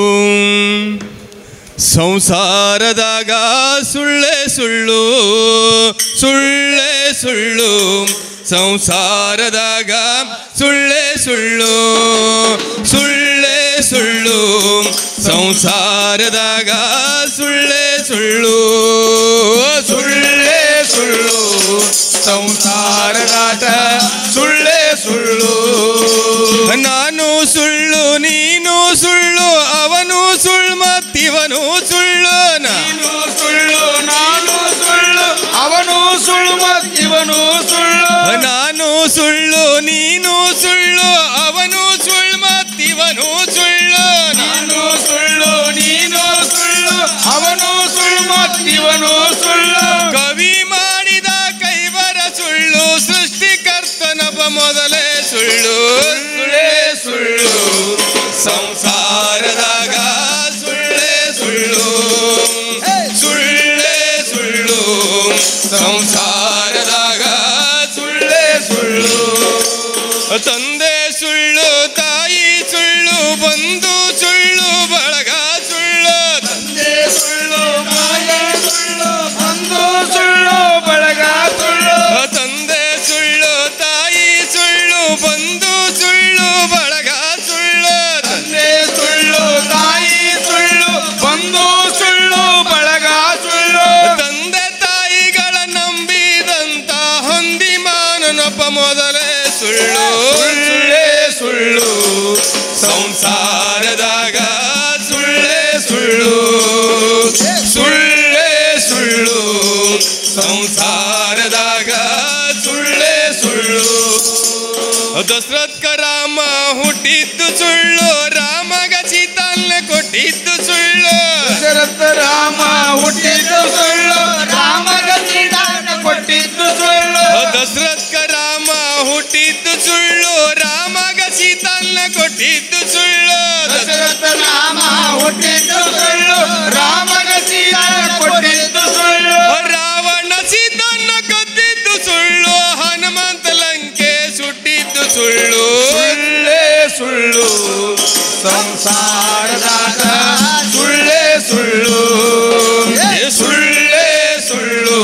ಸಂಸಾರದಾಗ ಸುಳ್ಳೆ ಸುಳ್ಳು ಸುಳ್ಳೆ ಸುಳ್ಳು ಸಂಸಾರದಾಗ ಸುಳ್ಳೆ ಸುಳ್ಳು ಸುಳ್ಳೆ ಸುಳ್ಳು ಸಂಸಾರದಾಗ ಸುಳ್ಳೆ ಸುಳ್ಳು ಸುಳ್ಳೆ ಸುಳ್ಳು ಸಂಸಾರದಾಟ ಸುಳ್ಳೆ ಸುಳ್ಳು ನಾನು ಸುಳ್ಳು ನೀನು ಸುಳ್ಳು ಅವನು ಸುಳ್ಳು ಮತ್ತಿವನು ಸುಳ್ಳು ನೀನು ಸುಳ್ಳು ನಾನು ಸುಳ್ಳು ಅವನು ಸುಳ್ಳು ಮತ್ತಿವನು ಸುಳ್ಳು ನಾನು ಸುಳ್ಳು ನೀನು ಸುಳ್ಳು ಅವನು ಸುಳ್ಳು ಮತ್ತಿವನು ಸುಳ್ಳು ಮೊದಲೇ ಸುಳ್ಳು ಸುಳ್ಳೇ ಸುಳ್ಳು ಸಂಸಾರದಾಗ ಸುಳ್ಳೇ ಸುಳ್ಳು ಸುಳ್ಳೇ ಸುಳ್ಳು ಸಂಸಾರದಾಗ ಸುಳ್ಳೇ ಸುಳ್ಳು ತಂದೆ ಸುಳ್ಳು ತಾಯಿ ಸುಳ್ಳು ಬಂಧು ಸುಳ್ಳು ಬಳಗ ಸುಳ್ಳು ತಂದೆ ಸುಳ್ಳು ತಾಯಿ ಸುಳ್ಳು ಬಂಧು ಸುಳ್ಳು ಬಳಗ ಸುಳ್ಳು ತಂದೆ ಸುಳ್ಳು ತಾಯಿ ಸುಳ್ಳು ಬಂಧು ಸುಳ್ಳು ಬಳಗ ಸುಳ್ಳು ತಂದೆ ಸುಳ್ಳು ತಾಯಿ ಸುಳ್ಳು ಬಂಧು ಸುಳ್ಳು ಬಳಗ ಸುಳ್ಳು ತಂದೆ ತಾಯಿಗಳ ನಂಬಿದಂತ ಹೊಂದಿ ಮಾನನೊಬ್ಬ ಮೊದಲೇ ಸುಳ್ಳು ಸುಳ್ಳೇ ಸುಳ್ಳು ಸಂಸಾರದಾಗ ಸುಳ್ಳೇ ಸುಳ್ಳು ಸುಳ್ಳೇ ಸುಳ್ಳು ಸಂಸಾರದಾಗ ಸುಳ್ಳೇ ಸುಳ್ಳು ದಶರಥ್ ರಾಮ ಹುಟ್ಟಿದ್ದು ಸುಳ್ಳು ರಾಮಗ ಸೀತನ್ನ ಕೊಟ್ಟಿದ್ದು ಸುಳ್ಳು ದಶರಥ ರಾಮ ಹುಟ್ಟಿದ್ದು ಸುಳ್ಳು ರಾಮಗ ಸೀತಾನ ಕೊಟ್ಟಿದ್ದು ಸುಳ್ಳು ದಶರಥ್ ರಾಮ ಹುಟ್ಟಿದ್ದು ಸುಳ್ಳು ರಾಮಗ ಸೀತನ್ನ ಕೊಟ್ಟಿದ್ದು ಸುಳ್ಳು ದಶರಥ ರಾಮ ಹುಟ್ಟಿದ್ದು ಸುಳ್ಳು ರಾಮಗ ಸೀತಾನ ಕೊಟ್ಟಿದ್ದು ಸುಳ್ಳು ರಾವಣ ಸೀತನ್ನ ಕದ್ದಿದ್ದು ಸುಳ್ಳು ಹನುಮಂತ ಲಂಕೆ ಸುಟ್ಟಿದ್ದು ಸುಳ್ಳು ಸುಳ್ಳೇ ಸುಳ್ಳು ಸಂಸಾರದಾಗ ಸುಳ್ಳೇ ಸುಳ್ಳು ಸುಳ್ಳೇ ಸುಳ್ಳು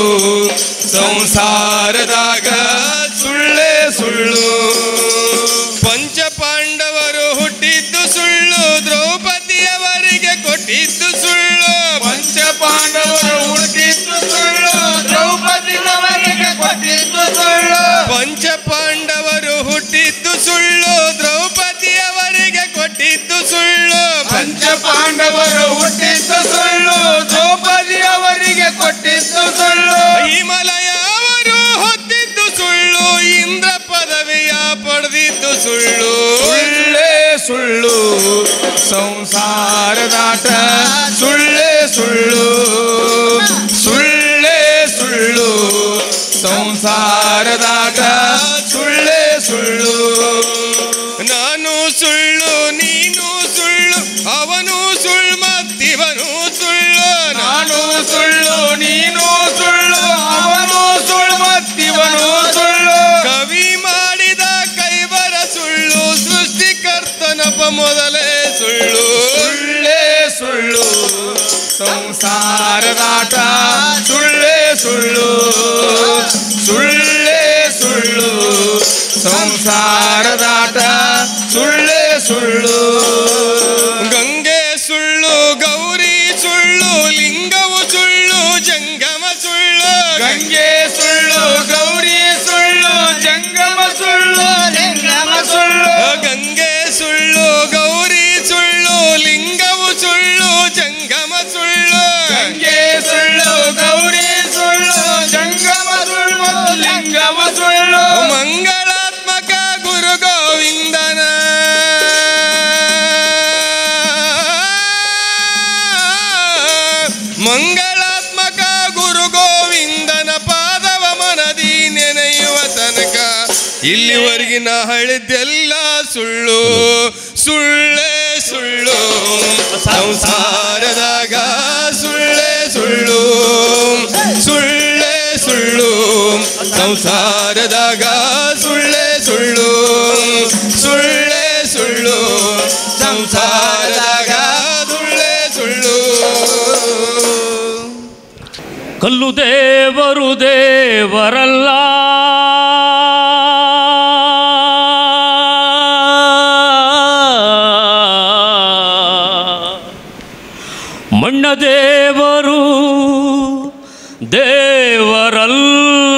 ಸಂಸಾರದಾಗ ಸುಳ್ಳೇ ಸುಳ್ಳು ಪಂಚ ಪಾಂಡವರು ಹುಟ್ಟಿದ್ದು ಸುಳ್ಳು ದ್ರೌಪದಿಯವರಿಗೆ ಕೊಟ್ಟಿದ್ದು ಸುಳ್ಳು ಪಂಚ ಪಾಂಡವರು ಹುಟ್ಟಿದ್ದು ಸುಳ್ಳು ದ್ರೌಪದಿನವರಿಗೆ ಕೊಟ್ಟಿದ್ದು ಸುಳ್ಳು ಪಂಚ ಪಾಂಡವರು ಹುಟ್ಟಿದ್ದು ಸುಳ್ಳು ದ್ರೌಪದಿಯವರಿಗೆ ಕೊಟ್ಟಿದ್ದು ಸುಳ್ಳು ಪಂಚ ಪಾಂಡವರು ಹುಟ್ಟಿದ್ದು ಸುಳ್ಳು ದ್ರೌಪದಿಯವರಿಗೆ ಕೊಟ್ಟಿದ್ದು ಸುಳ್ಳು ಹಿಮಲಯ ಅವರು ಹೊತ್ತಿದ್ದು ಸುಳ್ಳು ಇಂದ್ರ ಪದವಿಯ ಪಡೆದಿದ್ದು ಸುಳ್ಳು ಸುಳ್ಳೇ ಸುಳ್ಳು ಸಂಸಾರದಾಟ ಸುಳ್ಳೇ ಸುಳ್ಳು ಸುಳ್ಳೇ ಸುಳ್ಳು ಸಂಸಾರದಾಟ ಸುಳ್ಳೇ ಸುಳ್ಳು ನಾನು ಸುಳ್ಳು ನೀನು ಸುಳ್ಳು ಅವನು ಸುಳ್ಳು ಮತ್ತಿವನು ಸುಳ್ಳು ನಾನು ಸುಳ್ಳು ನೀನು ಸುಳ್ಳು ಅವನು ಸುಳ್ಳು ಮತ್ತಿವನು ಸುಳ್ಳು ಕವಿ ಮಾಡಿದ ಕೈವರ ಸುಳ್ಳು ಸೃಷ್ಟಿಕರ್ತನಪ್ಪ ಮೊದಲೇ ಸುಳ್ಳು ಸುಳ್ಳೇ ಸುಳ್ಳು ಸಂಸಾರದಾಟ ಸುಳ್ಳೇ ಸುಳ್ಳು ಸುಳ್ಳೇ ಸುಳ್ಳು ಸಂಸಾರದಾಟ ಸುಳ್ಳೇ ಸುಳ್ಳು ಗಂಗೆ ಸುಳ್ಳು ಗೌರಿ ಸುಳ್ಳು ಲಿಂಗವು ಸುಳ್ಳು ಜಂಗಮ ಸುಳ್ಳು ಗಂಗೆ ಸುಳ್ಳು ಗೌರಿ ಸುಳ್ಳು ಜಂಗಮ ಸುಳ್ಳು ಲಿಂಗಮ ಸುಳ್ಳು ಗಂಗೆ ಸುಳ್ಳು ಗೌರಿ ಸುಳ್ಳು ಲಿಂಗವು ಸುಳ್ಳು ಜಂಗಮ ಸುಳ್ಳು ಗಂಗೆ ಸುಳ್ಳು ಗೌರಿ ಸುಳ್ಳು ಜಂಗಮ ಸುಳ್ಳು ಲಿಂಗಮ ಸುಳ್ಳು ಮಂಗಳಾತ್ಮಕ ಗುರು ಗೋವಿಂದನ ಮಂಗಳಾತ್ಮಕ ಗುರು ಗೋವಿಂದನ ಪಾದವ ಮನದಿ ನೆನೆಯುವ ತನಕ ಇಲ್ಲಿವರೆಗಿನ ಹಳಿದೆಲ್ಲ ಸುಳ್ಳು ಸುಳ್ಳೇ ಸುಳ್ಳು ಸಂಸಾರದಾಗ ಸುಳ್ಳೇ ಸುಳ್ಳು ಸುಳ್ಳೇ ಸುಳ್ಳು ಸಂಸಾರದಾಗ ಸುಳ್ಳೇ ಸುಳ್ಳು ಸುಳ್ಳೇ ಸುಳ್ಳು ಸಂಸಾರದಾಗ ಸುಳ್ಳೇ ಸುಳ್ಳು ಕಲ್ಲು ದೇವರು ದೇವರಲ್ಲ ಮಣ್ಣ ದೇವರು ದೇವರಲ್ಲ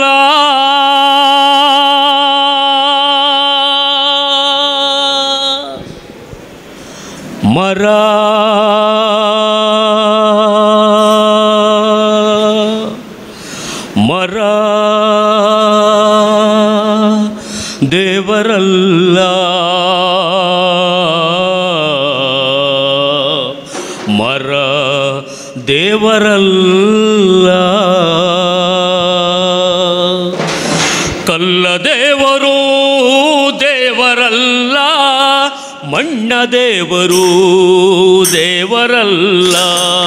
ಮರ ಮರ ದೇವರಲ್ಲ ಮರ ದೇವರಲ್ಲ ಕಲ್ಲ ದೇವ ದೇವರು ದೇವರಲ್ಲ ಮಣ್ಣ ದೇವರು ದೇವರಲ್ಲ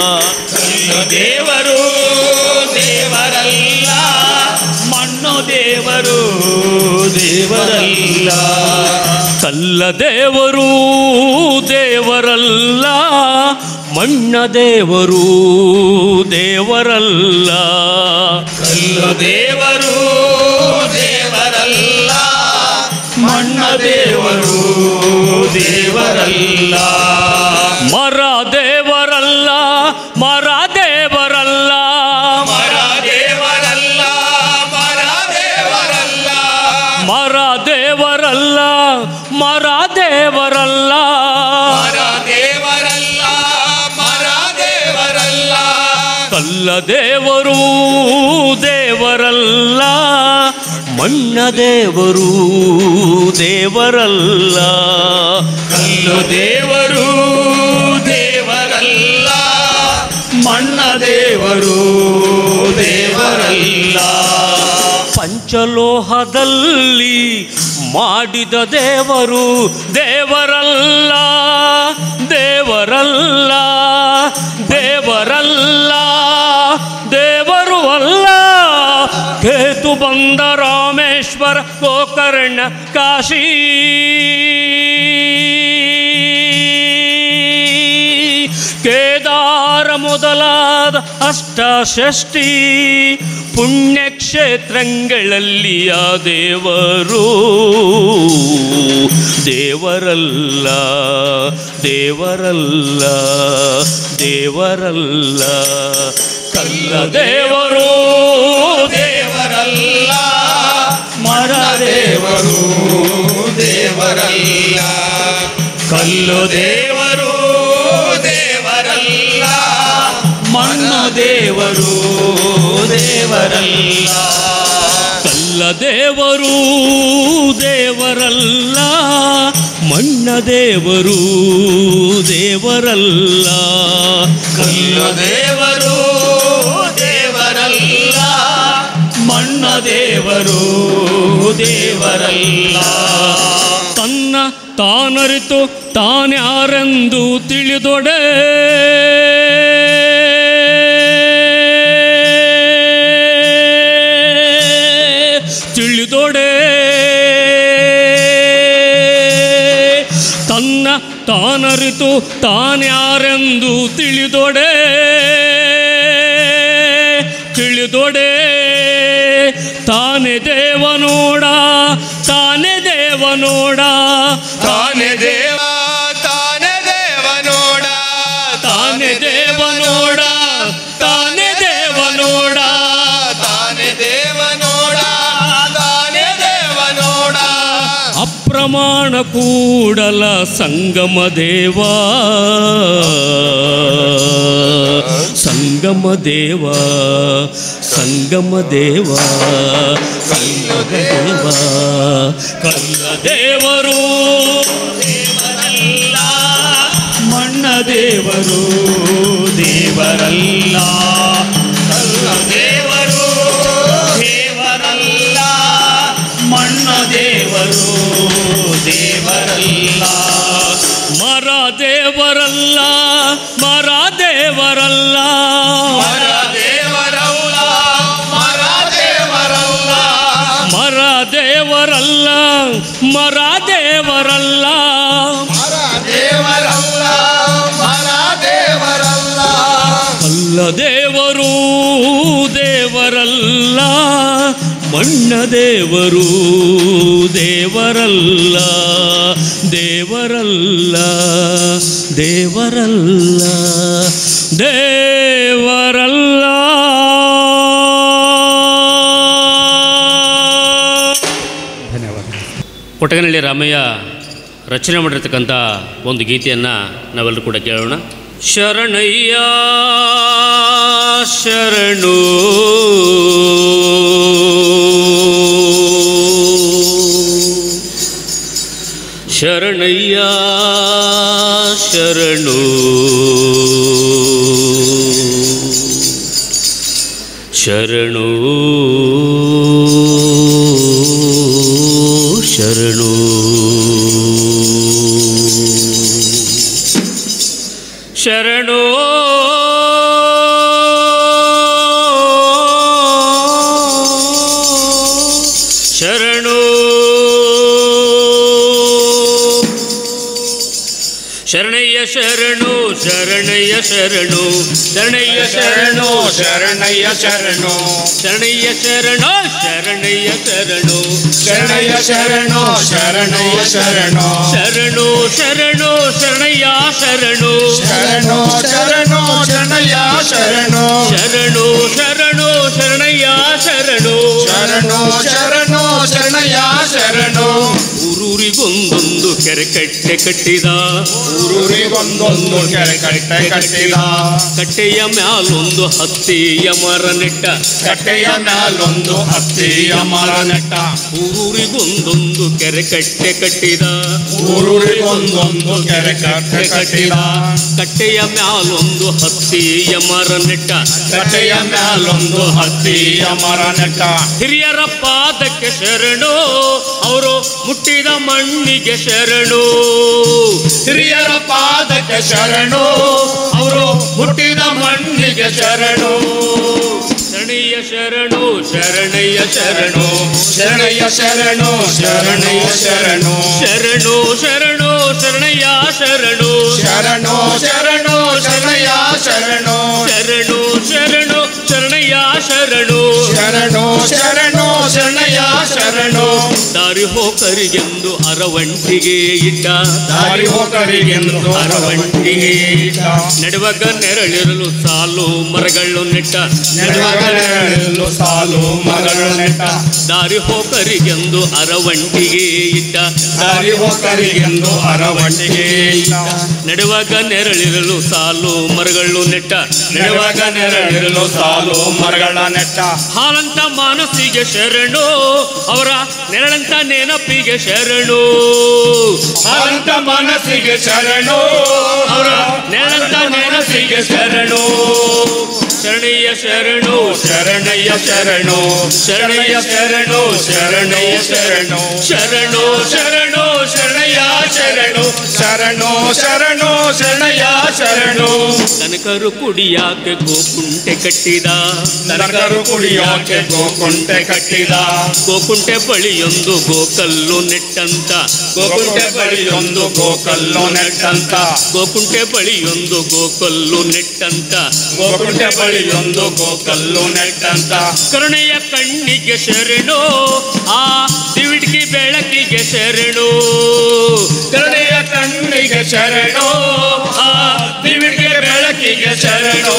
ದೇವರು ದೇವರಲ್ಲ ಮಣ್ಣು ದೇವರು ದೇವರಲ್ಲ ಕಲ್ಲ ದೇವರು ದೇವರಲ್ಲ ಮಣ್ಣ ದೇವರು ದೇವರಲ್ಲ ಕಲ್ಲು ದೇವರು ದೇವರಲ್ಲ ಮಣ್ಣ ದೇವರು ದೇವರಲ್ಲ ಮರ ದೇವರಲ್ಲ ಮರ ದೇವರಲ್ಲ ಮರ ದೇವರಲ್ಲ ಮರ ದೇವರಲ್ಲ ಮರ ದೇವರಲ್ಲ ಮರ ದೇವರಲ್ಲ ಮರ ದೇವರಲ್ಲ ಮರ ದೇವರಲ್ಲ ಕಲ್ಲ ದೇವರು ದೇವರಲ್ಲ ಮಣ್ಣ ದೇವರು ದೇವರಲ್ಲ ಕಲ್ಲು ದೇವರು ದೇವರಲ್ಲ ಮಣ್ಣ ದೇವರು ದೇವರಲ್ಲ ಪಂಚಲೋಹದಲ್ಲಿ ಮಾಡಿದ ದೇವರು ದೇವರಲ್ಲ ದೇವರಲ್ಲ ದೇವರಲ್ಲ ದೇವರು ಅಲ್ಲ ಕೇತು ಬಂದ ರಾಮೇಶ್ವರ ಗೋಕರ್ಣ ಕಾಶಿ ಕೇದಾರ ಮೊದಲಾದ ಅಷ್ಟಷಷ್ಠಿ ಪುಣ್ಯಕ್ಷೇತ್ರಗಳಲ್ಲಿ ಆ ದೇವರು ದೇವರಲ್ಲ ದೇವರಲ್ಲ ದೇವರಲ್ಲ ಕಲ್ಲ ದೇವರು ದೇವರಲ್ಲ ಮರ ದೇವರು ದೇವರಲ್ಲ ಕಲ್ಲು ದೇವರು ದೇವರಲ್ಲ ಮಣ್ಣು ದೇವರು ದೇವರಲ್ಲ ಕಲ್ಲ ದೇವರು ದೇವರಲ್ಲ ಮಣ್ಣ ದೇವರು ದೇವರಲ್ಲ ಕಲ್ಲು ದೇವರು ದೇವರಲ್ಲ ಮಣ್ಣ ದೇವರು ದೇವರಲ್ಲ ತನ್ನ ತಾನರಿತು ತಾನ್ಯಾರೆಂದು ತಿಳಿದೊಡೆ ತಿಳಿದೊಡೆ ತನ್ನ ತಾನರಿತು ತಾನ್ಯಾರೆಂದು ತಿಳಿದೊಡೆ ತಿಳಿದೊಡೆ ತಾನೇ ದೇವನೋಡ ತಾನೇ ದೇವನೋಡ ತಾನೆ ದೇವ ತಾನೆ ದೇವ ನೋಡ ತಾನೇ ದೇವನೋಡ ತಾನೇ ದೇವನೋಡ ತಾನೆ ದೇವ ನೋಡ ತಾನೆ ದೇವ ನೋಡ ಅಪ್ರಮಾಣ ಕೂಡಲ ಸಂಗಮ ದೇವ ಸಂಗಮ ದೇವ ಸಂಗಮ ದೇವ ಸಂಗಮ ದೇವ ಕಲ್ಲ ದೇವರು ದೇವರಲ್ಲ ಮಣ್ಣ ದೇವರು ದೇವರಲ್ಲ ಕಲ್ಲ ದೇವರು ದೇವರಲ್ಲ ಮಣ್ಣ ದೇವರು ದೇವರಲ್ಲ ಮರ ದೇವರಲ್ಲ ಮರ ದೇವರಲ್ಲ ಮರ ದೇವರಲ್ಲ ಮರ ದೇವರಲ್ಲ ಮರ ದೇವರಲ್ಲ ಮರ ದೇವರಲ್ಲ ಮರ ದೇವರಲ್ಲ ಮರ ದೇವರಲ್ಲ ಅಲ್ಲ ದೇವರು ದೇವರಲ್ಲ ಮಣ್ಣ ದೇವರು ದೇವರಲ್ಲ ದೇವರಲ್ಲ ದೇವರಲ್ಲ ದೇವರಲ್ಲ ಕೊಟ್ಟಗನಹಳ್ಳಿ ರಾಮಯ್ಯ ರಚನೆ ಮಾಡಿರ್ತಕ್ಕಂಥ ಒಂದು ಗೀತೆಯನ್ನು ನಾವೆಲ್ಲರೂ ಕೂಡ ಕೇಳೋಣ ಶರಣಯ್ಯ ಶರಣು ಶರಣಯ್ಯ ಶರಣು ಶರಣು ಶರಣು ಶರಣೋ ಶರಣೋ ಶರಣಯ್ಯ ಶರಣು ಶರಣಯ್ಯ ಶರಣು ಶರಣಯ್ಯ ಶರಣು ಶರಣಯ್ಯ ಶರಣು ಶರಣಯ್ಯ ಶರಣೋ ಶರಣಯ್ಯ ಶರಣು ಶರಣಯ್ಯ ಶರಣು ಶರಣಯ್ಯ ಶರಣು ಶರಣು ಶರಣು ಶರಣಯ್ಯ ಶರಣು ಶರಣು ಶರಣು ಶರಣಯ್ಯ ಶರಣು ಶರಣು ಶರಣು ಶರಣಯ್ಯ ಶರಣು ಶರಣು ಶರಣು ಶರಣಯ್ಯ ಶರಣು ಊರೂರಿಗೊಂದೊಂದು ಕೆರೆ ಕಟ್ಟೆ ಕಟ್ಟಿದ ಊರೂರಿಗೊಂದೊಂದು ಕೆರೆ ಕಟ್ಟೆ ಕಟ್ಟಿದ ಕಟ್ಟೆಯ ಮ್ಯಾಲೊಂದು ಹತ್ತಿಯ ಮರ ನೆಟ್ಟ ಕಟ್ಟೆಯ ಮ್ಯಾಲೊಂದು ಹತ್ತಿಯ ಮರ ನೆಟ್ಟ ಊರೂರಿಗೊಂದೊಂದು ಕೆರೆ ಕಟ್ಟೆ ಕಟ್ಟಿದ ಊರೂರಿಗೊಂದೊಂದು ಕೆರೆ ಕಟ್ಟೆ ಕಟ್ಟಿದ ಕಟ್ಟೆಯ ಮ್ಯಾಲೊಂದು ಹತ್ತಿಯ ಮರ ನೆಟ್ಟ ಕಟ್ಟೆಯ ಮ್ಯಾಲೊಂದು ಹತ್ತಿಯ ಮರ ನೆಟ್ಟ ಹಿರಿಯರ ಪಾದಕ್ಕೆ ಶರಣು ಅವರು ಮುಟ್ಟಿದ ಮಣ್ಣಿಗೆ ಶರಣು ಹಿರಿಯರ ಪಾದಕ್ಕೆ ಶರಣು ಅವರು ಹುಟ್ಟಿದ ಮಣ್ಣಿಗೆ ಶರಣು ಶರಣಯ್ಯ ಶರಣು ಶರಣಯ್ಯ ಶರಣು ಶರಣಯ್ಯ ಶರಣು ಶರಣಯ್ಯ ಶರಣು ಶರಣು ಶರಣು ಶರಣಯ್ಯ ಶರಣು ಶರಣು ಶರಣು ಶರಣಯ್ಯ ಶರಣು ಶರಣು ಶರಣು ಶರಣಯ್ಯ ಶರಣು ಶರಣು ಶರಣು ಶರಣಯ್ಯ ಶರಣು ದಾರಿ ಹೋಕರಿಗೆಂದು ಅರವಂಟಿಗೆ ಇಟ್ಟ ದಾರಿ ಹೋಗರಿಗೆಂದು ಅರವಂಟಿಗೆ ಇಟ್ಟ ನಡುವಾಗ ನೆರಳಿರಲು ಸಾಲು ಮರಗಳು ನೆಟ್ಟ ನೆಡುವಗಲೆರಳು ಸಾಲು ಮರಗಳು ನೆಟ್ಟ ದಾರಿ ಹೋಕರಿಗೆಂದು ಅರವಂಟಿಗೆ ಇಟ್ಟ ದಾರಿ ಹೋಗರಿಗೆಂದು ಅರವಂಟಿಗೆ ಇಟ್ಟ ನಡುವಾಗ ನೆರಳಿರಲು ಸಾಲು ಮರಗಳು ನೆಟ್ಟ ನೆಡುವಾಗ ನೆರಳಿರಲು ಸಾಲು ಮರಗಳ ನೆಟ್ಟ ಹಾಲಂತ ಮಾನಸಿಗೆ ಶರಣು ಅವರ ನೆರಳಂತ ನೆನಪಿಗೆ ಶರಣು ಅಂತ ಮನಸ್ಸಿಗೆ ಶರಣು ಅವರ ನೆರಳಂತ ನೆನಪಿಗೆ ಶರಣು ಶರಣಯ್ಯ ಶರಣು ಶರಣಯ್ಯ ಶರಣು ಶರಣಯ್ಯ ಶರಣು ಶರಣಯ್ಯ ಶರಣು ಶರಣು ಶರಣು ಶರಣಯ್ಯ ಶರಣು ಶರಣು ಶರಣು ಶರಣಯ್ಯ ಶರಣು ಕನಕರು ಕುಡಿಯಾಕೆ ಗೋಕುಂಟೆ ಕಟ್ಟಿದ ನರಕರು ಕುಡಿಯೋಕೆ ಗೋಕುಂಟೆ ಕಟ್ಟಿದ ಗೋಕುಂಟೆ ಬಳಿಯೊಂದು ಗೋಕಲ್ಲು ನೆಟ್ಟಂತ ಗೋಕುಂಟೆ ಬಳಿಯೊಂದು ಗೋಕಲ್ಲು ನೆಟ್ಟಂತ ಗೋಕುಂಟೆ ಬಳಿಯೊಂದು ಗೋಕಲ್ಲು ನೆಟ್ಟಂತ ಗೋಕುಂಟೆ ಬಳಿಯೊಂದು ಗೋಕಲ್ಲು ನೆಟ್ಟಂತ ಕರುಣೆಯ ಕಣ್ಣಿಗೆ ಶರಣು ಆ ದಿವಿಡ್ಗಿ ಬೆಳಕಿಗೆ ಶರಣು ಕರುಣೆಯ ಕಣ್ಣಿಗೆ ಶರಣು ಆ ದಿವಿಗೆ ಬೆಳಕಿಗೆ ಶರಣು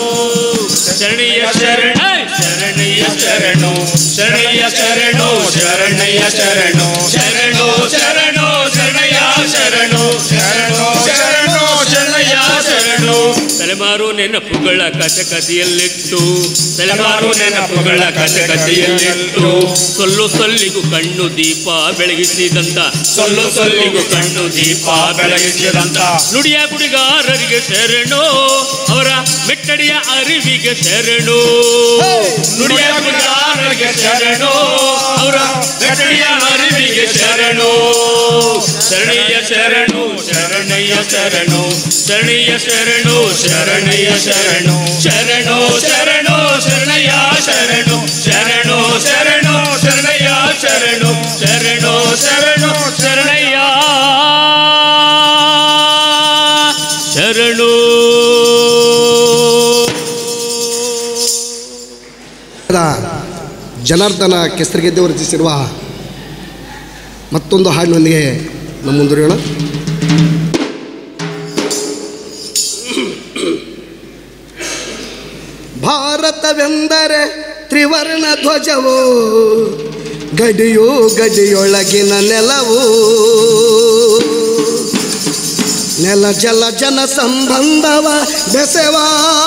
ಶರಣಯ್ಯ ಶರಣ ಶರಣಯ್ಯ ಶರಣು ಶರಣಯ್ಯ ಶರಣು ಶರಣಯ್ಯ ಶರಣು ಶರಣು ಶರಣು ಶರಣಯ್ಯ ಶರಣು ಶರಣು ಶರಣು ಶರಣಯ್ಯ ಶರಣು ತಲೆಮಾರು ನೆನಪುಗಳ ಕಥಕಥೆಯಲ್ಲಿಟ್ಟು ತಲೆಮಾರು ನೆನಪುಗಳ ಕಥೆ ಕಥೆಯಲ್ಲಿಟ್ಟು ಸೊಲ್ಲು ಸೊಲ್ಲಿಗೂ ಕಣ್ಣು ದೀಪ ಬೆಳಗಿಸಿದಂತ ಸೊಲ್ಲು ಸೊಲ್ಲಿಗೂ ಕಣ್ಣು ದೀಪ ಬೆಳಗಿಸಿದಂತ ನುಡಿಯ ಗುಡಿಗಾರರಿಗೆ ಶರಣು ಅವರ ಮೆಟ್ಟಡಿಯ ಅರಿವಿಗೆ ಶರಣು ನುಡಿಯ ಗುಡಿಗಾರರಿಗೆ ಶರಣು ಅವರ ಗಟ್ಟಿಯ ಅರಿವಿಗೆ ಶರಣು ಶರಣಯ್ಯ ಶರಣು ಶರಣಯ್ಯ ಶರಣು ಶರಣಯ್ಯ ಶರಣು ಶರಣಯ್ಯ ಶರಣು ಶರಣು ಶರಣು ಶರಣಯ್ಯ ಶರಣು ಶರಣು ಶರಣು ಶರಣಯ್ಯ ಶರಣು ಶರಣು ಶರಣು ಶರಣಯ್ಯ ಶರಣು ಜನಾರ್ದನ ಕೆಸರಿಗೆದ್ದೆ ರಚಿಸಿರುವ ಮತ್ತೊಂದು ಹಾಡಿನೊಂದಿಗೆ ನಮ್ಮ ಮುಂದುವರಿಯೋಣ ಭಾರತವೆಂದರೆ ತ್ರಿವರ್ಣ ಧ್ವಜವು ಗಡಿಯು ಗಡಿಯೊಳಗಿನ ನೆಲವು ನೆಲ ಜಲ ಜನ ಸಂಬಂಧವ ಬೆಸೆವಾ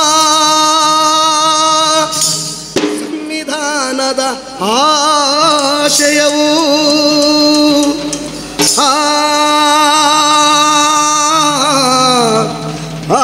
ಸಂವಿಧಾನದ ಆಶಯವು ಆ ಆ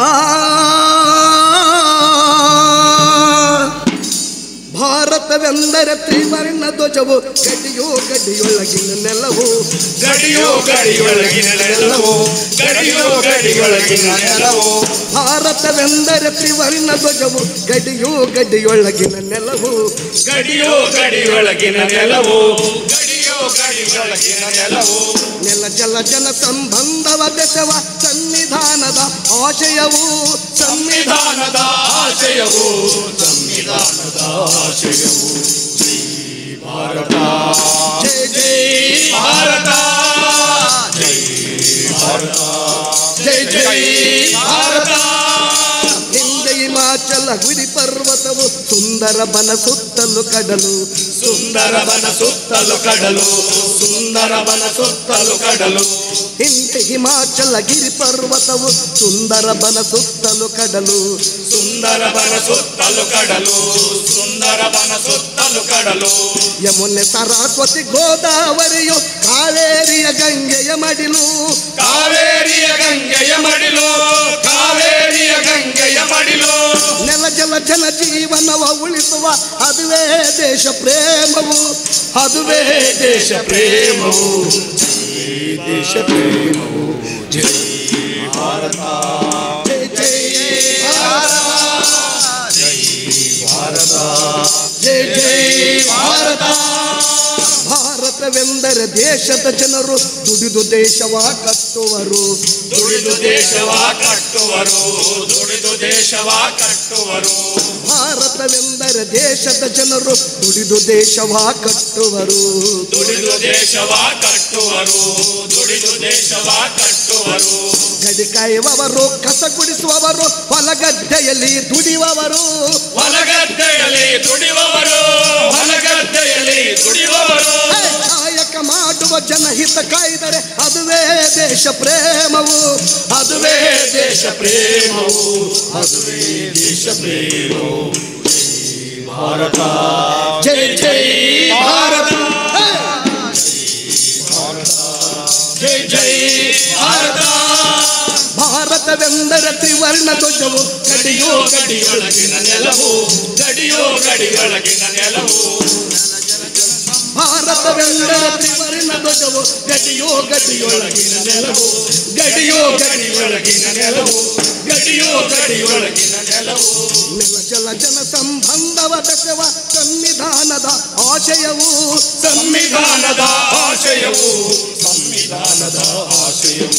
ಭಾರತವೆಂದರೆ ತ್ರಿವರ್ಣ ಧ್ವಜವು ಗಡಿಯೋ ಗಡಿಯೊಳಗಿನ ನೆಲವು ಗಡಿಯೋ ಗಡಿಯೊಳಗಿನ ನೆಲವು ಗಡಿಯೋ ಗಡಿಯೊಳಗಿನ ನೆಲವು ಭಾರತವೆಂದರೆ ತ್ರಿವರ್ಣ ಧ್ವಜವು ಗಡಿಯೋ ಗಡಿಯೊಳಗಿನ ನೆಲವು ಗಡಿಯೋ ಗಡಿಯೊಳಗಿನ ನೆಲವು ಗಡಿಯೋ ಗಡಿಯೊಳಗಿನ ನೆಲವು ನೆಲ ಜಲ ಜನ ಸಂಬಂಧವ ಬೆಸವ ಸಂವಿಧಾನದ ಆಶಯವು ಸಂವಿಧಾನ ಸಂವಿಧಾನದ ಆಶಯವು ಸಂವಿಧಾನದ ಆಶಯವು ಜೈ ಭಾರತ ಜೈ ಜೈ ಭಾರತ ಜೈ ಭಾರತ ಜೈ ಜೈ ಭಾರತ ಹಿಂದೆ ಹಿಮಾಚಲ ಗುಡಿ ಪರ್ವತವು ಸುಂದರ ಬನ ಸುತ್ತಲು ಕಡಲು ಸುಂದರ ಬನ ಸುತ್ತಲು ಕಡಲು ಸುಂದರ ಬನ ಸುತ್ತಲು ಕಡಲು ಹಿಂದೆ ಹಿಮಾಚಲ ಗಿರಿ ಪರ್ವತವು ಸುಂದರ ಬನ ಸುತ್ತಲು ಕಡಲು ಸುಂದರ ಬನ ಸುತ್ತಲು ಕಡಲು ಸುಂದರ ಬನ ಸುತ್ತಲು ಕಡಲು ಯಮುನೆ ಸರಸ್ವತಿ ಗೋದಾವರಿಯು ಕಾವೇರಿಯ ಗಂಗೆಯ ಮಡಿಲು ಕಾವೇರಿಯ ಗಂಗೆಯ ಮಡಿಲು ಕಾವೇರಿಯ ಗಂಗೆಯ ಮಡಿಲು ನೆಲ ಜಲ ಜನ ಜೀವನವ ಉಳಿಸುವ ಅದುವೇ ದೇಶ ಪ್ರೇಮವು ಅದುವೇ ದೇಶ ಪ್ರೇಮವು ದೇಶ ಪ್ರೇಮವು ಜೈ ಭಾರತ ಜೈ ಜೈ ಭಾರತ ಜೈ ಜೈ ಭಾರತ ಭಾರತವೆಂದರೆ ದೇಶದ ಜನರು ದುಡಿದು ದೇಶವ ಕಟ್ಟುವರು ದುಡಿದು ದೇಶವ ಕಟ್ಟುವರು ದುಡಿದು ದೇಶವ ಕಟ್ಟುವರು ಭಾರತವೆಂದರೆ ದೇಶದ ಜನರು ದುಡಿದು ದೇಶವ ಕಟ್ಟುವರು ದುಡಿದು ದೇಶವ ಕಟ್ಟುವರು ದುಡಿದು ದೇಶವ ಕಟ್ಟುವರು ಗಡಿ ಕಾಯುವವರು ಕಸ ಗುಡಿಸುವವರು ಹೊಲಗದ್ದೆಯಲ್ಲಿ ದುಡಿಯುವವರು ಹೊಲಗದ್ದೆಯಲ್ಲಿ ದುಡಿಯುವವರು ಹೊಲಗದ್ದೆಯಲ್ಲಿ ದುಡಿಯುವವರು ಹೇ, ಕಾಯಕ ಮಾಡುವ ಜನಹಿತ ಕಾಯ್ದರೆ ಅದುವೇ ದೇಶ ಪ್ರೇಮವು ಅದುವೇ ದೇಶ ಪ್ರೇಮವು ಅದುವೇ ದೇಶ ಪ್ರೇಮವು ಭಾರತ ಜೈ ಜೈ ಭಾರತ ಹೇ, ಜೈ ಜೈ ಭಾರತ ಭಾರತವೆಂದರೆ ತ್ರಿವರ್ಣ ಧ್ವಜವು ಗಡಿಯೋ ಗಡಿಯೊಳಗಿನ ನೆಲವು ಗಡಿಯೋ ಗಡಿಯೊಳಗಿನ ನೆಲವು ಭಾರತವೆಂದರೆ ತ್ರಿವರ್ಣ ಧ್ವಜವು ಗಡಿಯೋ ಗಡಿಯೊಳಗಿನ ನೆಲವು ಗಡಿಯೋ ಗಡಿಯೊಳಗಿನ ನೆಲವು ಗಡಿಯೋ ಗಡಿಯೊಳಗಿನ ನೆಲವು ನೆಲ ಜಲ ಜನ ಸಂಬಂಧವ ಬೆಸವ ಸಂವಿಧಾನದ ಆಶಯವು ಸಂವಿಧಾನದ ಆಶಯವು ಸಂವಿಧಾನದ ಆಶಯವು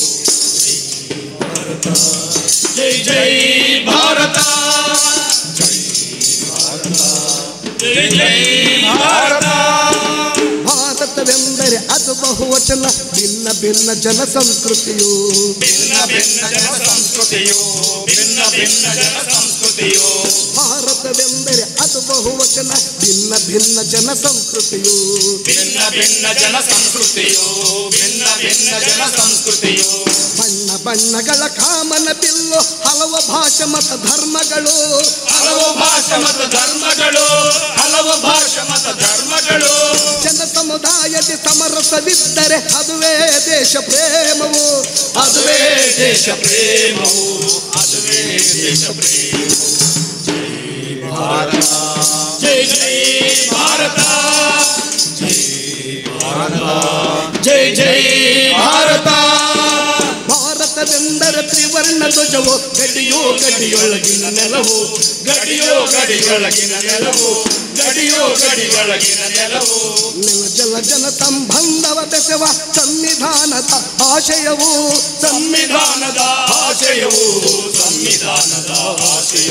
ಜೈ ಜೈ ಭಾರತ ಜೈ ಭಾರತ ಜೈ ಜೈ ಭಾರತ ಭಾರತವೆಂದರೆ ಅದು ಬಹುವಚನ ಭಿನ್ನ ಭಿನ್ನ ಜನ ಸಂಸ್ಕೃತಿಯು ಭಿನ್ನ ಭಿನ್ನ ಜನ ಸಂಸ್ಕೃತಿಯು ಭಿನ್ನ ಭಿನ್ನ ಜನ ಸಂಸ್ಕೃತಿಯು ಭಾರತವೆಂದರೆ ಅದು ಬಹುವಚನ ಭಿನ್ನ ಭಿನ್ನ ಜನ ಸಂಸ್ಕೃತಿಯು ಭಿನ್ನ ಭಿನ್ನ ಜನ ಸಂಸ್ಕೃತಿಯು ಭಿನ್ನ ಭಿನ್ನ ಜನ ಸಂಸ್ಕೃತಿಯು ಬಣ್ಣ ಬಣ್ಣಗಳ ಕಾಮನ ಬಿಲ್ಲು ಹಲವು ಭಾಷೆ ಮತ ಧರ್ಮಗಳು ಹಲವು ಭಾಷೆ ಮತ್ತು ಧರ್ಮಗಳು ಹಲವು ಭಾಷೆ ಮತ್ತು ಧರ್ಮಗಳು ಜನ ಸಮುದಾಯದ ಸಮರಸವಿದ್ದರೆ ಅದುವೇ ದೇಶ ಪ್ರೇಮವು ಅದುವೇ ದೇಶ ಪ್ರೇಮವು ಅದುವೇ ದೇಶ ಪ್ರೇಮವು ಜೈ ಭಾರತ ಜೈ ಜೈ ಭಾರತ ಜೈ ಜೈ ಭಾರತ ಭಾರತವೆಂದರೆ ತ್ರಿವರ್ಣ ಧ್ವಜವು ಗಡಿಯೋ ಗಡಿಯೊಳಗಿನ ನೆಲವು ಗಡಿಯೋ ಗಡಿಯೊಳಗಿನ ನೆಲವು ಗಡಿಯೋ ಗಡಿಯೊಳಗಿನ ನೆಲವು ನೆಲ ಜಲ ಜನ ಸಂಬಂಧವ ಬೆಸವ ಸಂವಿಧಾನದ ಆಶಯವು ಸಂವಿಧಾನದ ಆಶಯವು ಸಂವಿಧಾನದ ಆಶಯವು